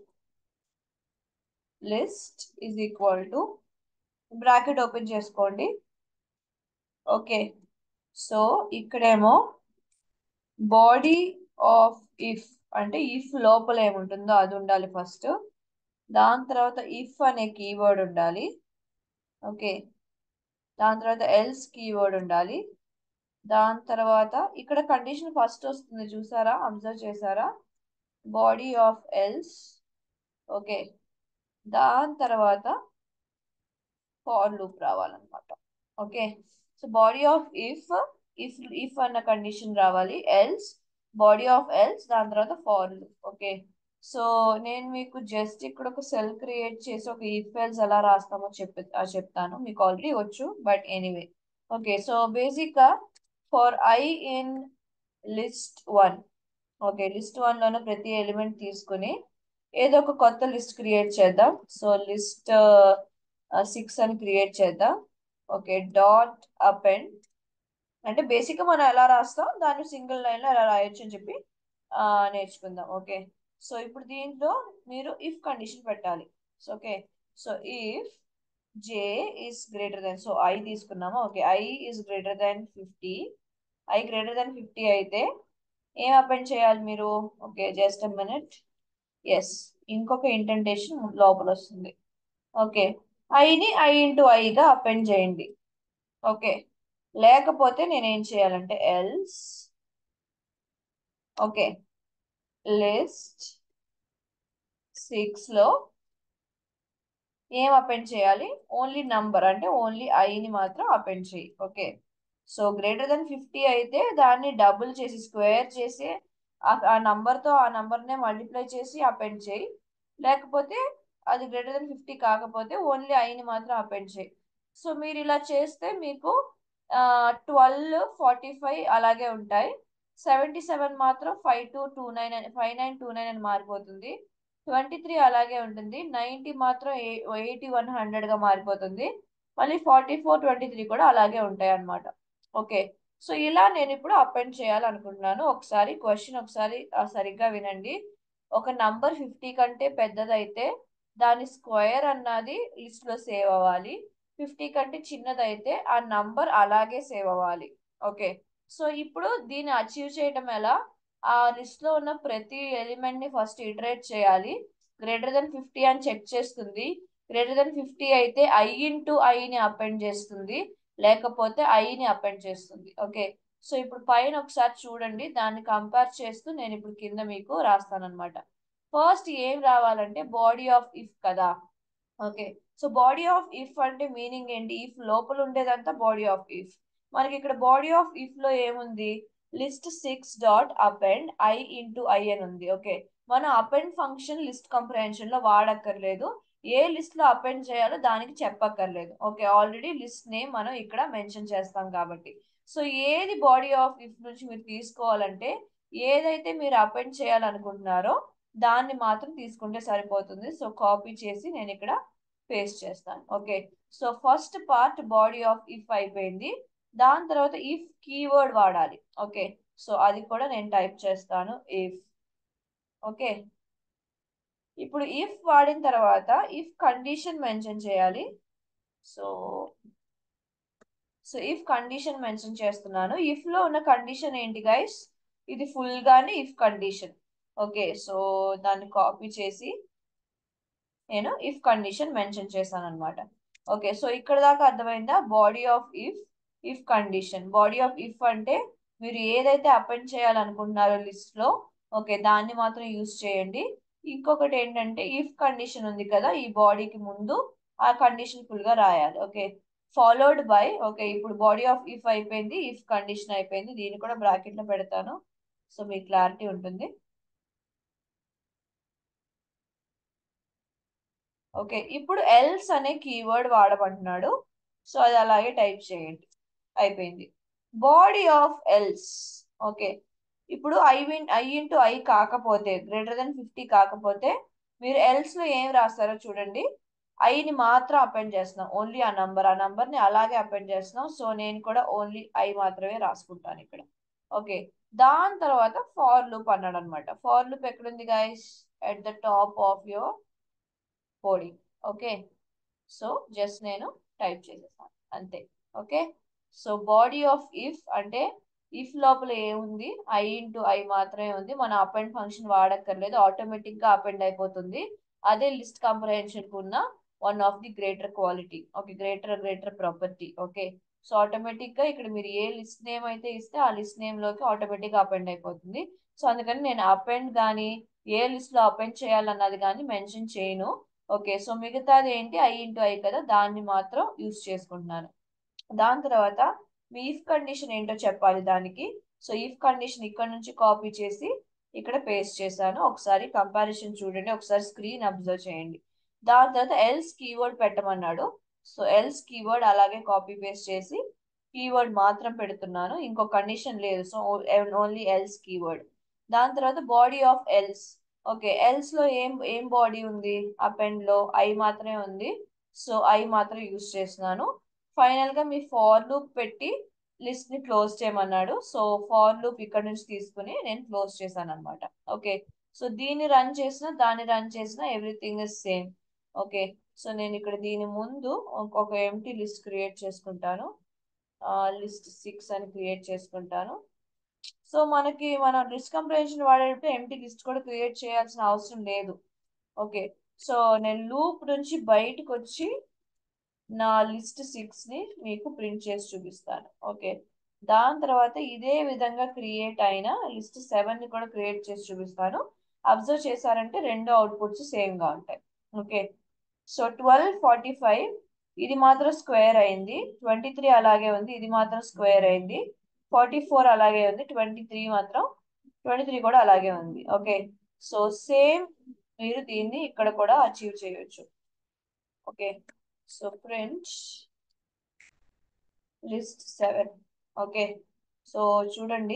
list is equal to bracket open చేసుకోండి ఓకే సో ఇక్కడేమో బాడీ ఆఫ్ ఇఫ్ అంటే ఇఫ్ లోపల ఏముంటుందో అది ఉండాలి ఫస్ట్ దాని తర్వాత ఇఫ్ అనే కీవర్డ్ ఉండాలి ఓకే దాని తర్వాత ఎల్స్ కీవర్డ్ ఉండాలి దాని తర్వాత ఇక్కడ కండిషన్ ఫస్ట్ వస్తుంది చూసారా అబ్జర్వ్ చేసారా బాడీ ఆఫ్ ఎల్స్ ఓకే దాని తర్వాత ఫార్ లూప్ రావాలన్నమాట okay so body of if if if అన్న కండిషన్ రావాలి ఎల్స్ బాడీ ఆఫ్ ఎల్స్ దాని తర్వాత ఫార్ లూప్ ఓకే సో నేను మీకు జస్ట్ ఇక్కడ ఒక సెల్ క్రియేట్ చేసి ఒక ఇఫ్ ఎల్స్ ఎలా రాస్తామో చెప్పి ఆ చెప్తాను మీకు ఆల్రెడీ వచ్చు but anyway okay so basic గా for I in list one okay list one లోనే ప్రతి ఎలిమెంట్ తీసుకుని ఏదో ఒక కొత్త లిస్ట్ క్రియేట్ చేద్దాం సో లిస్ట్ సిక్స్ అని క్రియేట్ చేద్దాం ఓకే డాట్ అపెండ్ అంటే బేసిక్ గా మనం ఎలా రాస్తాం దాన్ని సింగిల్ లైన్ లో ఎలా రాయొచ్చు అని చెప్పి ఆ, నేర్చుకుందాం ఓకే సో ఇప్పుడు దీంట్లో మీరు ఇఫ్ కండిషన్ పెట్టాలి so okay so if J is greater than so I తీసుకున్నాము okay I is greater than fifty I greater than fifty అయితే ఏం అపెండ్ చేయాలి మీరు ఓకే జస్ట్ మినిట్ ఎస్ ఇంకొక ఇంటెంటేషన్ లోపల వస్తుంది ఓకే ఐని ఐ ఇంటూ ఐగా అపెండ్ చేయండి ఓకే లేకపోతే నేను ఏం చేయాలంటే ఎల్స్ ఓకే లిస్ట్ సిక్స్ లో ఏం అపెండ్ చేయాలి ఓన్లీ నంబర్ అంటే ఓన్లీ ఐని మాత్రం అపెండ్ చేయి okay so greater than fifty అయితే దాన్ని డబుల్ చేసి స్క్వేర్ చేసి ఆ- ఆ number తో ఆ number నే మల్టిప్లై చేసి అపెండ్ చేయి లేకపోతే అది గ్రేటర్ దెన్ ఫిఫ్టీ కాకపోతే ఓన్లీ ఐని మాత్రం అపెండ్ చేయి సో మీరు ఇలా చేస్తే మీకు ట్వెల్వ్ ఫార్టీ ఫైవ్ అలాగే ఉంటాయి సెవెంటీ సెవెన్ మాత్రం five two two nine five nine two nine అని మారిపోతుంది ట్వంటీ త్రీ అలాగే ఉంటుంది నైన్టీ మాత్రం ఎయిటీ వన్ హండ్రెడ్ గా మారిపోతుంది మళ్ళీ ఫార్టీ ఫోర్ ట్వంటీ త్రీ కూడా అలాగే ఉంటాయి అన్నమాట ఓకే సో ఇలా నేను ఇప్పుడు అపెండ్ చేయాలనుకుంటున్నాను ఒకసారి క్వశ్చన్ ఒకసారి ఆ, సరిగ్గా వినండి ఒక నంబర్ ఫిఫ్టీ కంటే పెద్దదైతే దాని స్క్వేర్ అన్నది లిస్ట్ లో సేవ్ అవ్వాలి ఫిఫ్టీ కంటే చిన్నదైతే ఆ నంబర్ అలాగే సేవ్ అవ్వాలి ఓకే సో ఇప్పుడు దీన్ని అచీవ్ చేయటం ఎలా ఆ లిస్ట్ లో ఉన్న ప్రతి ఎలిమెంట్ ని ఫస్ట్ ఇటరేట్ చేయాలి గ్రేటర్ దెన్ ఫిఫ్టీ అని చెక్ చేస్తుంది గ్రేటర్ దెన్ ఫిఫ్టీ అయితే ఐ ఇంటూ ఐని అపెండ్ చేస్తుంది లేకపోతే ఐని అపెండ్ చేస్తుంది ఓకే సో ఇప్పుడు పైన ఒకసారి చూడండి దాన్ని కంపేర్ చేస్తూ నేను ఇప్పుడు కింద మీకు రాస్తాను అనమాట ఫస్ట్ ఏం రావాలంటే బాడీ ఆఫ్ ఇఫ్ కదా okay so body of if అంటే మీనింగ్ ఏంటి ఇఫ్ లోపల ఉండేదంతా బాడీ ఆఫ్ ఇఫ్ మనకి ఇక్కడ బాడీ ఆఫ్ ఇఫ్ లో ఏముంది list six dot append I into I అని ఉంది ఓకే మనం అపెండ్ ఫంక్షన్ లిస్ట్ కంప్రహెన్షన్ లో వాడక్కర్లేదు ఏ లిస్ట్ లో అపెండ్ చేయాలో దానికి చెప్పక్కర్లేదు ఓకే ఆల్రెడీ లిస్ట్ నేమ్ మనం ఇక్కడ మెన్షన్ చేస్తాం కాబట్టి సో ఏది బాడీ ఆఫ్ ఇఫ్ నుంచి మీరు తీసుకోవాలంటే ఏదైతే మీరు అపెండ్ చేయాలనుకుంటున్నారో దాన్ని మాత్రం తీసుకుంటే సరిపోతుంది సో కాపీ చేసి నేను ఇక్కడ పేస్ట్ చేస్తాను okay so first part body of if అయిపోయింది దాని తర్వాత ఇఫ్ కీవర్డ్ వాడాలి ఓకే సో అది కూడా నేను టైప్ చేస్తాను ఇఫ్ ఓకే ఇప్పుడు ఇఫ్ వాడిన తర్వాత ఇఫ్ కండిషన్ మెన్షన్ చేయాలి so so if condition mention చేస్తున్నాను ఇఫ్ లో ఉన్న కండిషన్ ఏంటి గైస్ ఇది ఫుల్ గానే ఇఫ్ కండిషన్ ఓకే సో దాన్ని కాపీ చేసి నేను ఇఫ్ కండిషన్ మెన్షన్ చేశాను అనమాట ఓకే సో ఇక్కడ దాకా అర్థమైందా body of if if condition body of if అంటే మీరు ఏదైతే అపెండ్ చేయాలనుకుంటున్నారో లిస్ట్ లో ఓకే దాన్ని మాత్రం యూజ్ చేయండి ఇంకొకటి ఏంటంటే ఇఫ్ కండిషన్ ఉంది కదా ఈ బాడీకి ముందు ఆ కండిషన్ ఫుల్ గా రాయాలి ఓకే ఫాలోడ్ బై ఓకే ఇప్పుడు బాడీ ఆఫ్ ఇఫ్ అయిపోయింది ఇఫ్ కండిషన్ అయిపోయింది దీన్ని కూడా బ్రాకెట్ లో పెడతాను సో మీకు క్లారిటీ ఉంటుంది ఓకే ఇప్పుడు ఎల్స్ అనే కీవర్డ్ వాడమంటున్నాడు సో అది అలాగే టైప్ చేయండి అయిపోయింది బాడీ ఆఫ్ ఎల్స్ ఓకే ఇప్పుడు i win i into i కాకపోతే గ్రేటర్ దెన్ ఫిఫ్టీ కాకపోతే మీరు ఎల్స్ లో ఏం రాస్తారో చూడండి ఐని మాత్రం అపెండ్ చేస్తున్నాం ఓన్లీ ఆ నంబర్ ఆ నంబర్ ని అలాగే అపెండ్ చేస్తున్నాం సో నేను కూడా ఓన్లీ ఐ మాత్రమే రాసుకుంటాను ఇక్కడ ఓకే దాని తర్వాత ఫార్ లూప్ అన్నాడు అనమాట ఫార్ లూప్ ఎక్కడుంది guys at the top of your coding okay so just నేను టైప్ చేసేసాను అంతే okay so body of if అంటే ఇఫ్ లోపల ఏముంది ఐ ఇంటూ ఐ మాత్రమే ఉంది మన అపెండ్ ఫంక్షన్ వాడక్కర్లేదు ఆటోమేటిక్ గా అపెండ్ అయిపోతుంది అదే లిస్ట్ కంప్రహెన్షన్ కు ఉన్న one of the greater quality okay greater greater property okay so automatic గా ఇక్కడ మీరు ఏ లిస్ట్ నేమ్ అయితే ఇస్తే ఆ లిస్ట్ నేమ్ లోకి ఆటోమేటిక్ గా అపెండ్ అయిపోతుంది సో అందుకని నేను అపెండ్ కానీ ఏ లిస్ట్ లో అపెండ్ చేయాలన్నది కానీ మెన్షన్ చేయను ఓకే సో మిగతాది ఏంటి ఐ ఇంటూ ఐ కదా దాన్ని మాత్రం యూస్ చేసుకుంటున్నాను దాని తర్వాత మీ ఇఫ్ కండిషన్ ఏంటో చెప్పాలి దానికి సో ఇఫ్ కండిషన్ ఇక్కడ నుంచి కాపీ చేసి ఇక్కడ పేస్ట్ చేశాను ఒకసారి కంపారిజన్ చూడండి ఒకసారి స్క్రీన్ అబ్జర్వ్ చేయండి దాని తర్వాత ఎల్స్ కీవర్డ్ పెట్టమన్నాడు సో ఎల్స్ కీవర్డ్ అలాగే కాపీ పేస్ట్ చేసి కీవర్డ్ మాత్రం పెడుతున్నాను ఇంకో కండిషన్ లేదు సో ఓన్లీ ఎల్స్ కీవర్డ్ దాని తర్వాత body of else okay else లో ఏం ఏం బాడీ ఉంది అపెండ్ లో ఐ మాత్రమే ఉంది సో ఐ మాత్రం యూస్ చేస్తున్నాను ఫైనల్ గా మీ ఫార్ లూప్ పెట్టి లిస్ట్ ని క్లోజ్ చేయమన్నాడు సో ఫార్ లూప్ ఇక్కడ నుంచి తీసుకుని నేను క్లోజ్ చేశాను అనమాట ఓకే సో దీన్ని రన్ చేసిన దాన్ని రన్ చేసిన everything is same okay so నేను ఇక్కడ దీని ముందు ఒక ఎంటీ లిస్ట్ క్రియేట్ చేసుకుంటాను లిస్ట్ సిక్స్ అని క్రియేట్ చేసుకుంటాను సో మనకి మనం లిస్ట్ కంప్రహెన్షన్ వాడేటప్పుడు ఎంటీ లిస్ట్ కూడా క్రియేట్ చేయాల్సిన అవసరం లేదు ఓకే సో నేను లూప్ నుంచి బయటకు వచ్చి నా లిస్ట్ సిక్స్ ని మీకు ప్రింట్ చేసి చూపిస్తాను ఓకే దాని తర్వాత ఇదే విధంగా క్రియేట్ అయిన లిస్ట్ సెవెన్ ని కూడా క్రియేట్ చేసి చూపిస్తాను అబ్జర్వ్ చేశారంటే రెండు అవుట్పుట్స్ సేమ్ గా ఉంటాయి okay so twelve forty five ఇది మాత్రం స్క్వేర్ అయింది ట్వంటీ త్రీ అలాగే ఉంది ఇది మాత్రం స్క్వేర్ అయింది ఫార్టీ ఫోర్ అలాగే ఉంది ట్వంటీ త్రీ మాత్రం ట్వంటీ త్రీ కూడా అలాగే ఉంది ఓకే సో సేమ్ మీరు దీన్ని ఇక్కడ కూడా అచీవ్ చేయొచ్చు okay so print list seven okay so చూడండి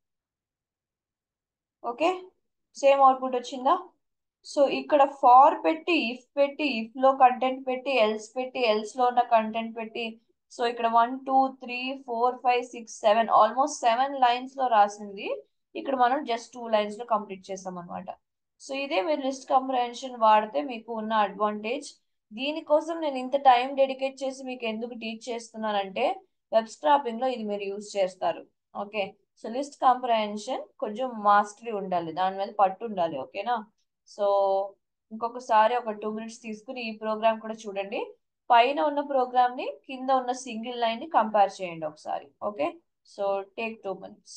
ఓకే సేమ్ అవుట్పుట్ వచ్చిందా సో ఇక్కడ ఫార్ పెట్టి ఇఫ్ పెట్టి ఇఫ్ లో కంటెంట్ పెట్టి ఎల్స్ పెట్టి ఎల్స్ లో ఉన్న కంటెంట్ పెట్టి సో ఇక్కడ one two three four five six seven almost seven lines లో రాసింది ఇక్కడ మనం జస్ట్ టూ లైన్స్ లో కంప్లీట్ చేసాం అనమాట సో ఇదే మీరు లిస్ట్ కంప్రహెన్షన్ వాడితే మీకు ఉన్న అడ్వాంటేజ్ దీనికోసం నేను ఇంత టైం డెడికేట్ చేసి మీకు ఎందుకు టీచ్ చేస్తున్నానంటే వెబ్ స్క్రాపింగ్ లో ఇది మీరు యూజ్ చేస్తారు ఓకే సో లిస్ట్ కాంప్రహెన్షన్ కొంచెం మాస్టరీ ఉండాలి దాని మీద పట్టు ఉండాలి ఓకేనా సో ఇంకొకసారి ఒక టూ మినిట్స్ తీసుకుని ఈ ప్రోగ్రామ్ కూడా చూడండి పైన ఉన్న ప్రోగ్రామ్ ని కింద ఉన్న సింగిల్ లైన్ ని కంపేర్ చేయండి ఒకసారి okay so take two minutes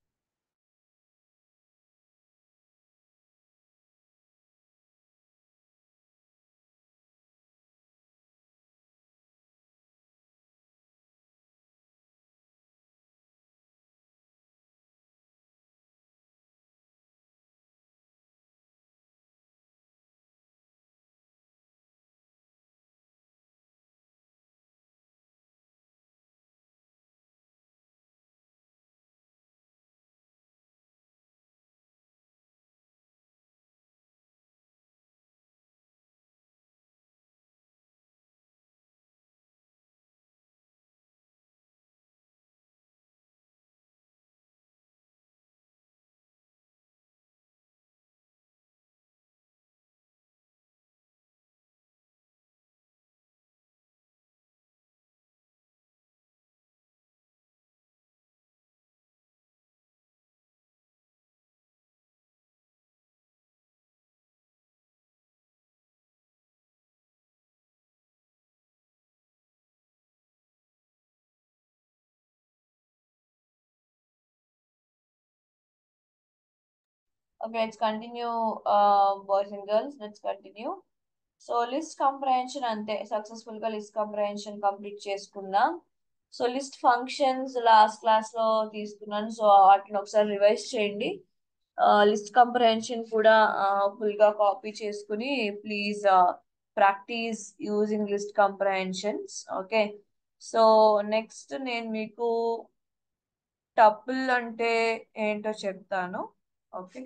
Okay, let's continue, uh, boys and girls. Let's continue. So list comprehension అంతే సక్సెస్ఫుల్ గా లిస్ట్ కంప్రహెన్షన్ కంప్లీట్ చేసుకున్నాం so list functions last class లో తీసుకున్నాను సో వాటిని ఒకసారి రివైజ్ చేయండి లిస్ట్ కంప్రహెన్షన్ కూడా ఫుల్ గా కాపీ చేసుకుని please practice using list comprehensions okay so next నేను మీకు టపుల్ అంటే ఏంటో చెప్తాను ఓకే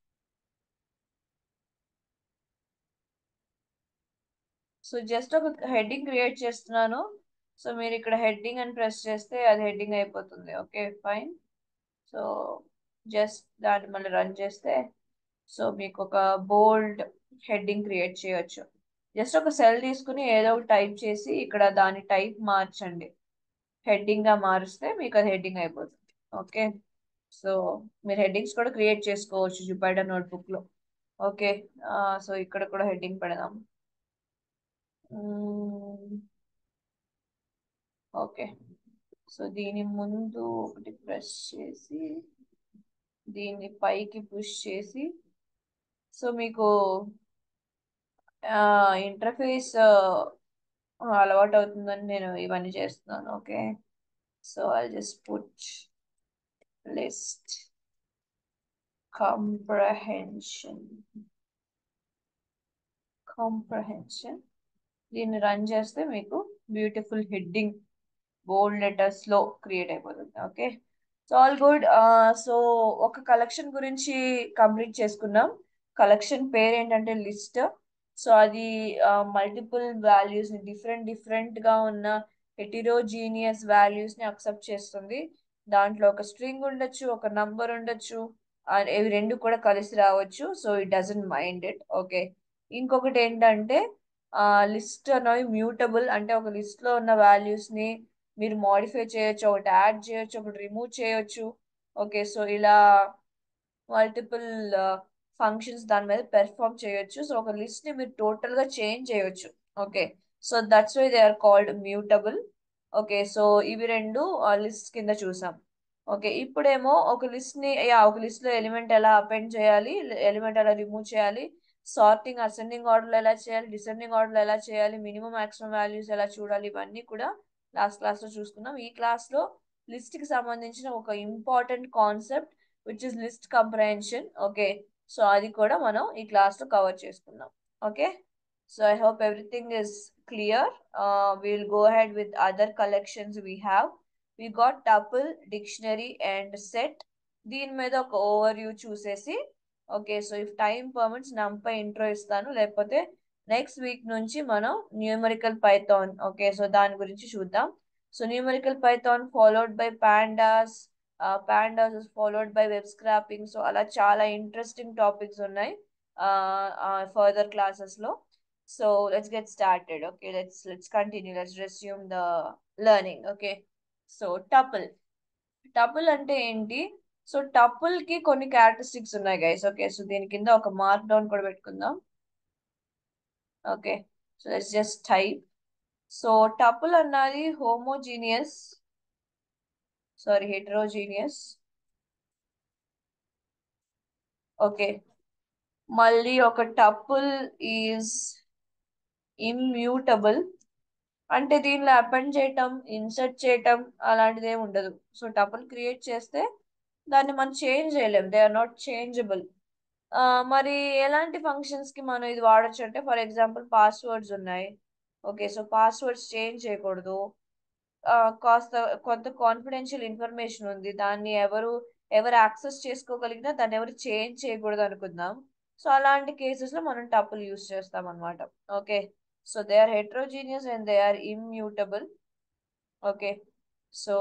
సో జస్ట్ ఒక హెడ్డింగ్ క్రియేట్ చేస్తున్నాను సో మీరు ఇక్కడ హెడ్డింగ్ అని ప్రెస్ చేస్తే అది హెడ్డింగ్ అయిపోతుంది ఓకే ఫైన్ సో జస్ట్ దాన్ని మళ్ళీ రన్ చేస్తే సో మీకు ఒక బోల్డ్ హెడ్డింగ్ క్రియేట్ చేయొచ్చు జస్ట్ ఒక సెల్ తీసుకుని ఏదో ఒకటి టైప్ చేసి ఇక్కడ దాని టైప్ మార్చండి హెడ్డింగ్ గా మారిస్తే మీకు అది హెడ్డింగ్ అయిపోతుంది ఓకే సో మీరు హెడ్డింగ్స్ కూడా క్రియేట్ చేసుకోవచ్చు జుపైటర్ నోట్బుక్ లో ఓకే సో ఇక్కడ కూడా హెడ్డింగ్ పెడదాం ఓకే సో దీని ముందు ఒకటి ప్రెస్ చేసి దీన్ని పైకి పుష్ చేసి సో మీకు ఇంటర్ఫేస్ అలవాటు అవుతుందని నేను ఇవన్నీ చేస్తున్నాను okay so I just put list comprehension comprehension దీన్ని రన్ చేస్తే మీకు బ్యూటిఫుల్ హెడ్డింగ్ బోల్డ్ లెటర్స్ లో క్రియేట్ అయిపోతుంది okay so all good so ఒక కలెక్షన్ గురించి కంప్లీట్ చేసుకున్నాం కలెక్షన్ పేరు ఏంటంటే లిస్ట్ సో అది మల్టిపుల్ వాల్యూస్ ని డిఫరెంట్ డిఫరెంట్ గా ఉన్న హెటిరోజీనియస్ వాల్యూస్ ని అక్సెప్ట్ చేస్తుంది దాంట్లో ఒక స్ట్రింగ్ ఉండొచ్చు ఒక నంబర్ ఉండొచ్చు ఇవి రెండు కూడా కలిసి రావచ్చు so it doesn't mind it okay ఇంకొకటి ఏంటంటే లిస్ట్ అనేవి మ్యూటబుల్ అంటే ఒక లిస్ట్ లో ఉన్న వాల్యూస్ ని మీరు మోడిఫై చేయొచ్చు ఒకటి యాడ్ చేయొచ్చు ఒకటి రిమూవ్ చేయొచ్చు ఓకే సో ఇలా మల్టిపుల్ ఫంక్షన్స్ దాని మీద పెర్ఫామ్ చేయొచ్చు సో ఒక లిస్ట్ ని మీరు టోటల్ గా చేంజ్ చేయొచ్చు okay so that's why they are called mutable okay so ఇవి రెండు లిస్ట్ కింద చూసాం ఓకే ఇప్పుడేమో ఒక లిస్ట్ ని యా ఒక లిస్ట్ లో ఎలిమెంట్ ఎలా అపెండ్ చేయాలి ఎలిమెంట్ ఎలా రిమూవ్ చేయాలి సార్టింగ్ అసెండింగ్ ఆర్డర్ ఎలా చేయాలి డిసెండింగ్ ఆర్డర్ ఎలా చేయాలి మినిమం మాక్సిమం వాల్యూస్ ఎలా చూడాలి ఇవన్నీ కూడా లాస్ట్ క్లాస్ లో చూసుకున్నాం ఈ క్లాస్ లో లిస్ట్ కి సంబంధించిన ఒక important concept which is list comprehension okay so అది కూడా మనం ఈ క్లాస్ లో కవర్ చేసుకున్నాం okay so I hope everything is clear will go head with other collections we have we got tuple dictionary and set దీని మీద ఒక overview చూసేసి okay so if time permits NumPy intro ఇస్తాను లేకపోతే next week నుంచి మనం numerical Python okay so దాని గురించి చూద్దాం so numerical Python followed by pandas pandas followed by web scraping so అలా చాలా ఇంట్రెస్టింగ్ టాపిక్స్ ఉన్నాయి ఫర్దర్ క్లాసెస్ లో so let's get started okay let's let's continue let's resume the learning okay so tuple tuple అంటే ఏంటి so tuple కి కొన్ని characteristics ఉన్నాయి guys okay so దీని కింద ఒక మార్క్ డౌన్ కూడా పెట్టుకుందాం okay so let's just type so tuple అన్నది హోమోజీనియస్ సారీ హెటరోజీనియస్ ఓకే మళ్ళీ ఒక టపుల్ ఈజ్ ఇమ్యూటబుల్ అంటే దీనిలో అపెండ్ చేయటం ఇన్సర్ట్ చేయటం అలాంటిది ఏమి ఉండదు సో టపుల్ క్రియేట్ చేస్తే దాన్ని మనం చేంజ్ చేయలేం దే ఆర్ నాట్ చేంజబుల్ మరి ఎలాంటి ఫంక్షన్స్ కి మనం ఇది వాడచ్చు అంటే ఫర్ ఎగ్జాంపుల్ పాస్వర్డ్స్ ఉన్నాయి ఓకే సో పాస్వర్డ్స్ చేంజ్ చేయకూడదు కాస్త కొంత కాన్ఫిడెన్షియల్ ఇన్ఫర్మేషన్ ఉంది దాన్ని ఎవరు ఎవరు యాక్సెస్ చేసుకోగలిగినా దాన్ని ఎవరు చేంజ్ చేయకూడదు అనుకుందాం సో అలాంటి కేసెస్ లో మనం టపుల్ యూస్ చేస్తాం అనమాట okay so they are heterogeneous and they are immutable okay so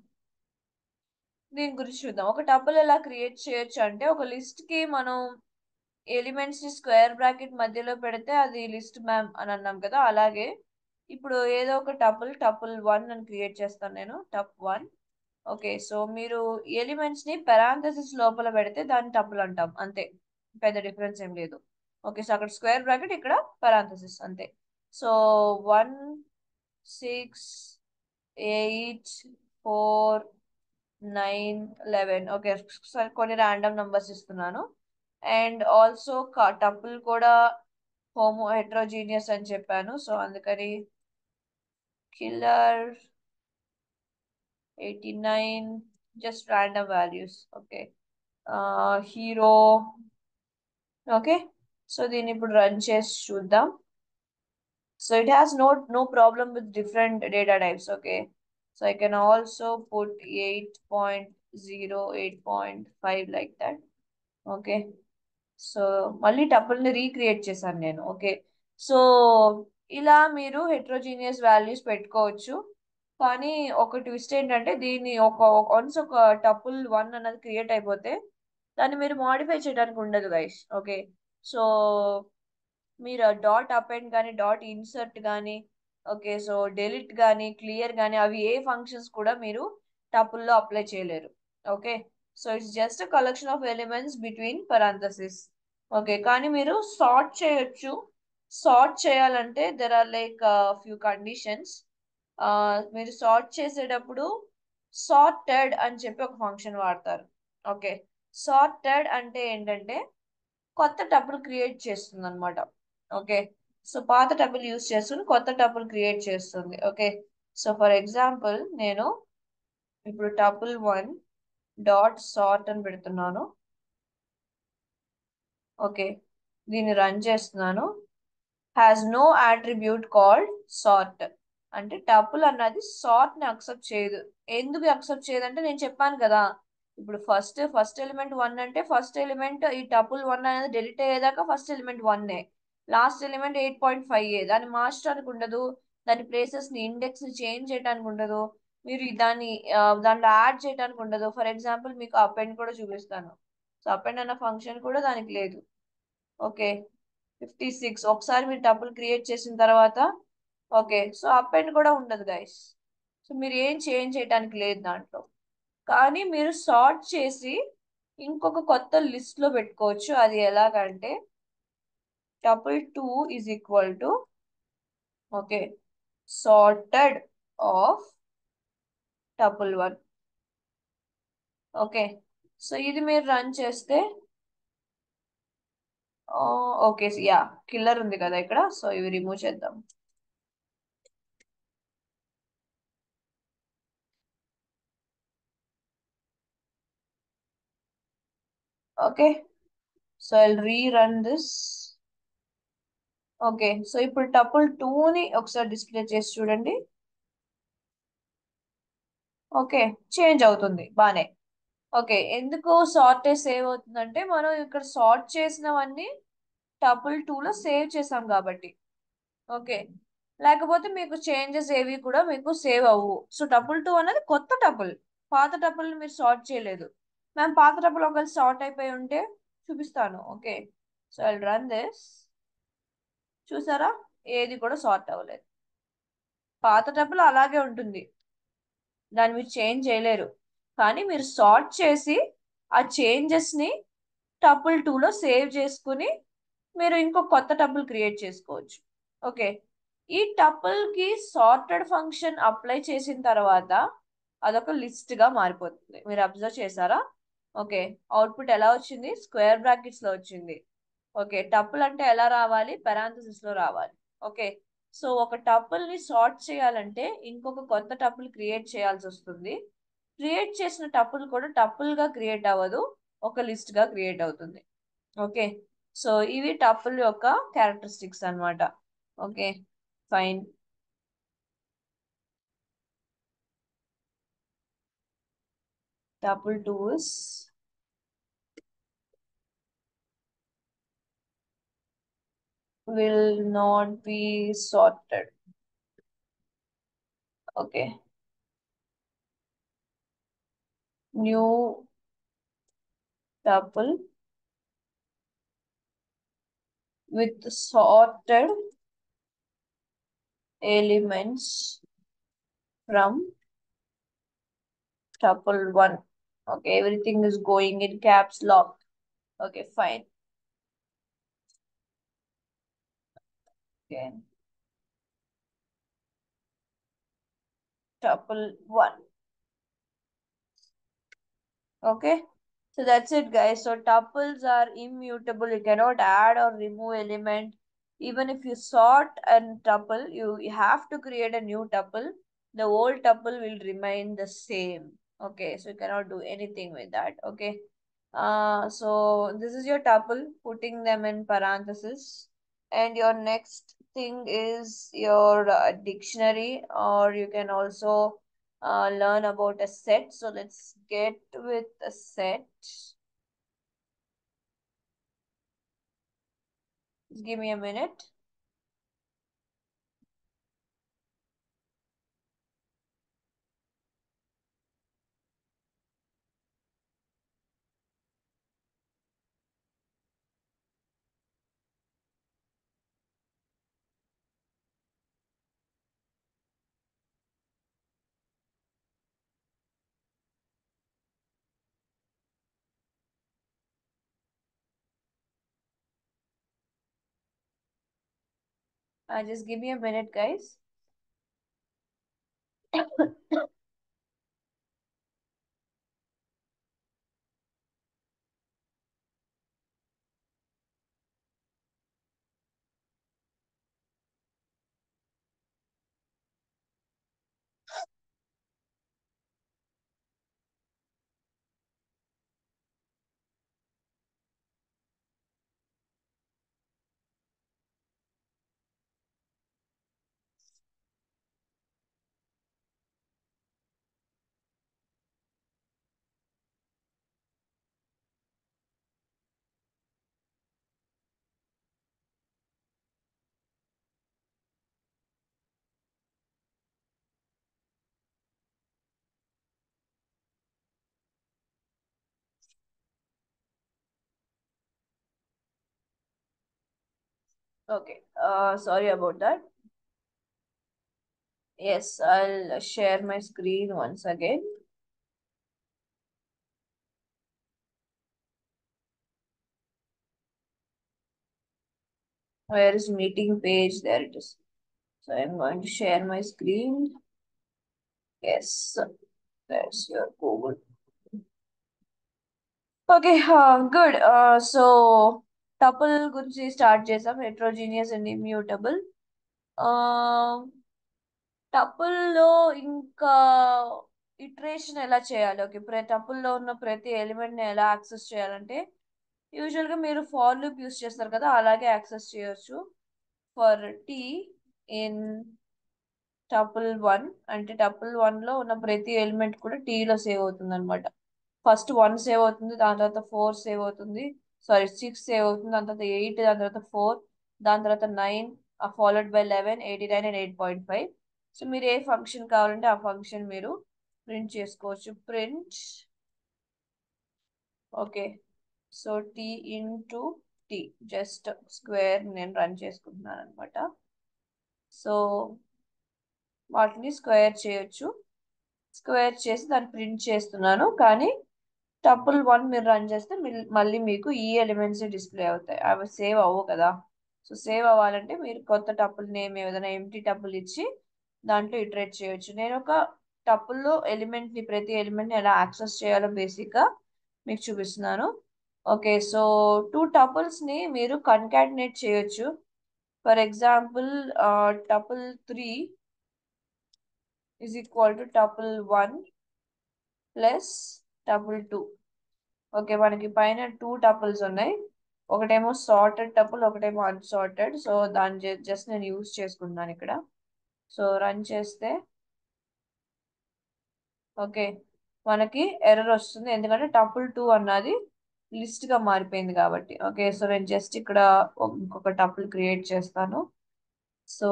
దీని గురించి చూద్దాం ఒక టపుల్ ఎలా క్రియేట్ చేయొచ్చు అంటే ఒక లిస్ట్ కి మనం ఎలిమెంట్స్ ని స్క్వేర్ బ్రాకెట్ మధ్యలో పెడితే అది లిస్ట్ మ్యామ్ అని అన్నాం కదా అలాగే ఇప్పుడు ఏదో ఒక టపుల్ టపుల్ వన్ అని క్రియేట్ చేస్తాను నేను టప్ వన్ ఓకే సో మీరు ఎలిమెంట్స్ ని పెరాంథసిస్ లోపల పెడితే దాన్ని టపుల్ అంటాం అంతే పెద్ద డిఫరెన్స్ ఏం లేదు ఓకే సో అక్కడ స్క్వేర్ బ్రాకెట్ ఇక్కడ పెరాంథసిస్ అంతే so one six eight four nine eleven okay కొన్ని ర్యాండమ్ నంబర్స్ ఇస్తున్నాను అండ్ ఆల్సో టపుల్ కూడా హోమో హెట్రోజీనియస్ అని చెప్పాను సో అందుకని killer eighty nine just random values okay hero okay so దీన్ని ఇప్పుడు రన్ చేసి చూద్దాం so it has no no problem with different data types okay so I can also put eight point zero eight point five like that okay so మళ్ళీ టపుల్ని recreate చేశాను నేను okay so ఇలా మీరు హెట్రోజీనియస్ వాల్యూస్ పెట్టుకోవచ్చు కానీ ఒక twist ఏంటంటే దీన్ని ఒక వన్స్ ఒక టపుల్ వన్ అన్నది క్రియేట్ అయిపోతే దాన్ని మీరు మాడిఫై చేయడానికి ఉండదు గైస్ ఓకే సో మీరు డాట్ అపెండ్ కానీ డాట్ ఇన్సర్ట్ కానీ ఓకే సో డెలిట్ కానీ క్లియర్ కానీ అవి ఏ ఫంక్షన్స్ కూడా మీరు టపుల్లో అప్లై చేయలేరు okay so it's just collection of elements between parenthesis okay కానీ మీరు సార్ట్ చేయొచ్చు సార్ట్ చేయాలంటే there are like few conditions మీరు సార్ట్ చేసేటప్పుడు సార్టెడ్ అని చెప్పి ఒక ఫంక్షన్ వాడతారు ఓకే సార్టెడ్ అంటే ఏంటంటే కొత్త టపుల్ క్రియేట్ చేస్తుంది అనమాట ఓకే సో పాత టపుల్ యూస్ చేసుకుని కొత్త టపుల్ క్రియేట్ చేస్తుంది ఓకే సో ఫర్ ఎగ్జాంపుల్ నేను ఇప్పుడు టపుల్ వన్ డాట్ సార్ట్ అని పెడుతున్నాను ఓకే దీన్ని రన్ చేస్తున్నాను has no attribute called sort అంటే టపుల్ అన్నది సార్ట్ ని అక్సెప్ట్ చేయదు ఎందుకు అక్సెప్ట్ చేయదు అంటే నేను చెప్పాను కదా ఇప్పుడు ఫస్ట్ ఫస్ట్ ఎలిమెంట్ వన్ అంటే ఫస్ట్ ఎలిమెంట్ ఈ టపుల్ వన్ అనేది డెలిట్ అయ్యేదాకా first element one last element eight point five ఏ దాన్ని మార్చడానికి ఉండదు దాని ప్లేసెస్ ని ఇండెక్స్ ని చేంజ్ చేయడానికి ఉండదు మీరు దాన్ని దాంట్లో యాడ్ చేయడానికి ఉండదు ఫర్ ఎగ్జాంపుల్ మీకు అపెండ్ కూడా చూపిస్తాను సో అపెండ్ అన్న ఫంక్షన్ కూడా దానికి లేదు ఓకే ఫిఫ్టీ సిక్స్ ఒకసారి మీరు టపుల్ క్రియేట్ చేసిన తర్వాత ఓకే సో అపెండ్ కూడా ఉండదు గైస్ సో మీరు ఏం చేంజ్ చేయడానికి లేదు దాంట్లో కానీ మీరు సార్ట్ చేసి ఇంకొక కొత్త లిస్ట్ లో పెట్టుకోవచ్చు అది ఎలాగంటే tuple two is equal to okay sorted of tuple one okay so ఇది మీరు రన్ చేస్తే ఓకే యా కిల్లర్ ఉంది కదా ఇక్కడ సో ఇవి రిమూవ్ చేద్దాం okay so I rerun this okay so ఇప్పుడు టపుల్ టూని ఒకసారి డిస్ప్లే చేసి చూడండి ఓకే చేంజ్ అవుతుంది బానే ఓకే ఎందుకు సార్టేజ్ సేవ్ అవుతుందంటే మనం ఇక్కడ సార్ట్ చేసినవన్నీ టపుల్ టూలో సేవ్ చేసాం కాబట్టి ఓకే లేకపోతే మీకు చేంజెస్ ఏవి కూడా మీకు సేవ్ అవ్వు సో టపుల్ టూ అనేది కొత్త టపుల్ పాత టపుల్ మీరు సార్ట్ చేయలేదు మ్యామ్ పాత టపుల్ ఒకవేళ సార్ట్ అయిపోయి ఉంటే చూపిస్తాను okay so I run this చూసారా ఏది కూడా సార్ట్ అవ్వలేదు పాత టపుల్ అలాగే ఉంటుంది దాన్ని మీరు చేంజ్ చేయలేరు కానీ మీరు సార్ట్ చేసి ఆ చేంజెస్ ని టపుల్ టూలో సేవ్ చేసుకుని మీరు ఇంకో కొత్త టపుల్ క్రియేట్ చేసుకోవచ్చు ఓకే ఈ టపుల్ కి సార్టెడ్ ఫంక్షన్ అప్లై చేసిన తర్వాత అదొక లిస్ట్ గా మారిపోతుంది మీరు అబ్జర్వ్ చేశారా ఓకే అవుట్పుట్ ఎలా వచ్చింది స్క్వేర్ బ్రాకెట్స్ లో వచ్చింది ఓకే టపుల్ అంటే ఎలా రావాలి పెరాంథసిస్ లో రావాలి ఓకే సో ఒక టపుల్ ని సార్ట్ చేయాలంటే ఇంకొక కొత్త టపుల్ క్రియేట్ చేయాల్సి వస్తుంది క్రియేట్ చేసిన టపుల్ కూడా టపుల్ గా క్రియేట్ అవ్వదు ఒక లిస్ట్ గా క్రియేట్ అవుతుంది ఓకే సో ఇవి టపుల్ యొక్క క్యారెక్టరిస్టిక్స్ అన్నమాట okay fine tuple 2 is will not be sorted. Okay. New tuple with sorted elements from tuple 1. Okay, everything is going in caps lock. Okay, fine. Okay. Tuple 1. Okay. So that's it, guys. So tuples are immutable. You cannot add or remove element. Even if you sort a tuple, you, you have to create a new tuple. The old tuple will remain the same. Okay, so you cannot do anything with that. Okay. Uh, so this is your tuple, putting them in parenthesis. And your next thing is your uh, dictionary, or you can also uh, learn about a set. So let's get with a set. Just give me a minute. Uh, just give me a minute, guys. Okay, uh, sorry about that. Yes, I'll share my screen once again. Where is meeting page? There it is. So I'm going to share my screen. Yes, there's your Google. Okay good so tuple గురించి start చేసాం heterogeneous and immutable టపుల్లో ఇంకా iteration ఎలా చేయాలి okay ప్ర టపుల్లో ఉన్న ప్రతి ఎలిమెంట్ని ఎలా యాక్సెస్ చేయాలంటే యూజువల్గా మీరు ఫార్ లూప్ యూస్ చేస్తారు కదా అలాగే యాక్సెస్ చేయొచ్చు for t in tuple one అంటే టపుల్ వన్లో ఉన్న ప్రతి ఎలిమెంట్ కూడా టీలో సేవ్ అవుతుంది అనమాట ఫస్ట్ వన్ సేవ్ అవుతుంది దాని తర్వాత ఫోర్ సేవ్ అవుతుంది సారీ సిక్స్ సేవ్ అవుతుంది దాని తర్వాత ఎయిట్ దాని తర్వాత ఫోర్ దాని తర్వాత nine followed by eleven eighty nine and eight point five so మీరు ఏ ఫంక్షన్ కావాలంటే ఆ ఫంక్షన్ మీరు ప్రింట్ చేసుకోవచ్చు print okay so t into t just square నేను రన్ చేసుకుంటున్నాను అనమాట సో వాటిని స్క్వేర్ చేయొచ్చు స్క్వేర్ చేసి దాన్ని ప్రింట్ చేస్తున్నాను కానీ టపుల్ వన్ మీరు రన్ చేస్తే మళ్ళీ మీకు ఈ ఎలిమెంట్స్ డిస్ప్లే అవుతాయి అవి సేవ్ అవ్వవు కదా సో సేవ్ అవ్వాలంటే మీరు కొత్త టపుల్ నేమ్ ఏదైనా ఎంటీ టపుల్ ఇచ్చి దాంట్లో ఇటరేట్ చేయొచ్చు నేను ఒక టపుల్లో ఎలిమెంట్ని ప్రతి ఎలిమెంట్ని ఎలా యాక్సెస్ చేయాలో బేసిక్గా మీకు చూపిస్తున్నాను ఓకే సో టూ టపుల్స్ని మీరు కన్కాటినేట్ చేయొచ్చు for example tuple three is equal to tuple one plus tuple two okay మనకి పైన టూ టపుల్స్ ఉన్నాయి ఒకటేమో సార్టెడ్ టపుల్ ఒకటేమో అన్సార్టెడ్ సో దాన్ని జస్ట్ నేను యూజ్ చేసుకుంటున్నాను ఇక్కడ సో రన్ చేస్తే ఓకే మనకి ఎర్రర్ వస్తుంది ఎందుకంటే టపుల్ టూ అన్నది లిస్ట్ గా మారిపోయింది కాబట్టి ఓకే సో నేను జస్ట్ ఇక్కడ ఇంకొక టపుల్ క్రియేట్ చేస్తాను so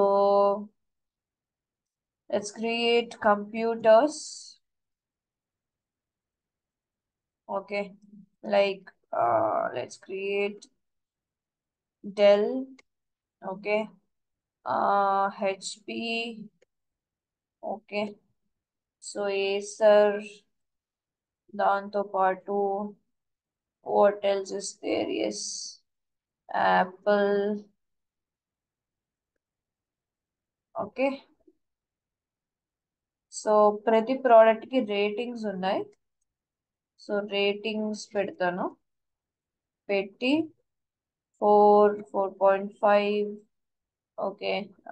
let's create computers okay like let's create Dell okay HP okay so Acer దాంతో పాటు what else is there yes Apple okay so ప్రతి ప్రోడక్ట్ కి రేటింగ్స్ ఉన్నాయి సో రేటింగ్స్ పెడతాను పెట్టి four four point five okay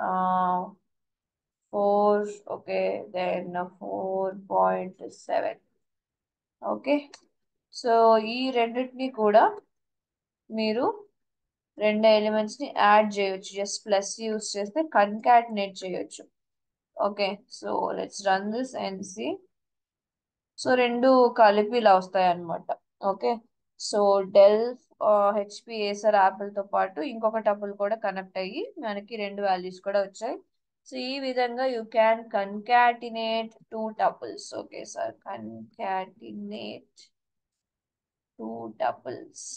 four okay then four point seven okay so ఈ రెండింటిని కూడా మీరు రెండు ఎలిమెంట్స్ ని యాడ్ చేయొచ్చు జస్ట్ ప్లస్ యూస్ చేస్తే కన్కాటినేట్ చేయొచ్చు okay so let's run this and see so రెండు కలిపి ఇలా వస్తాయి అనమాట okay so Dell HP Acer Apple తో పాటు ఇంకొక టపుల్ కూడా కనెక్ట్ అయ్యి మనకి రెండు వాల్యూస్ కూడా వచ్చాయి సో ఈ విధంగా you can concatenate two tuples okay sir concatenate two tuples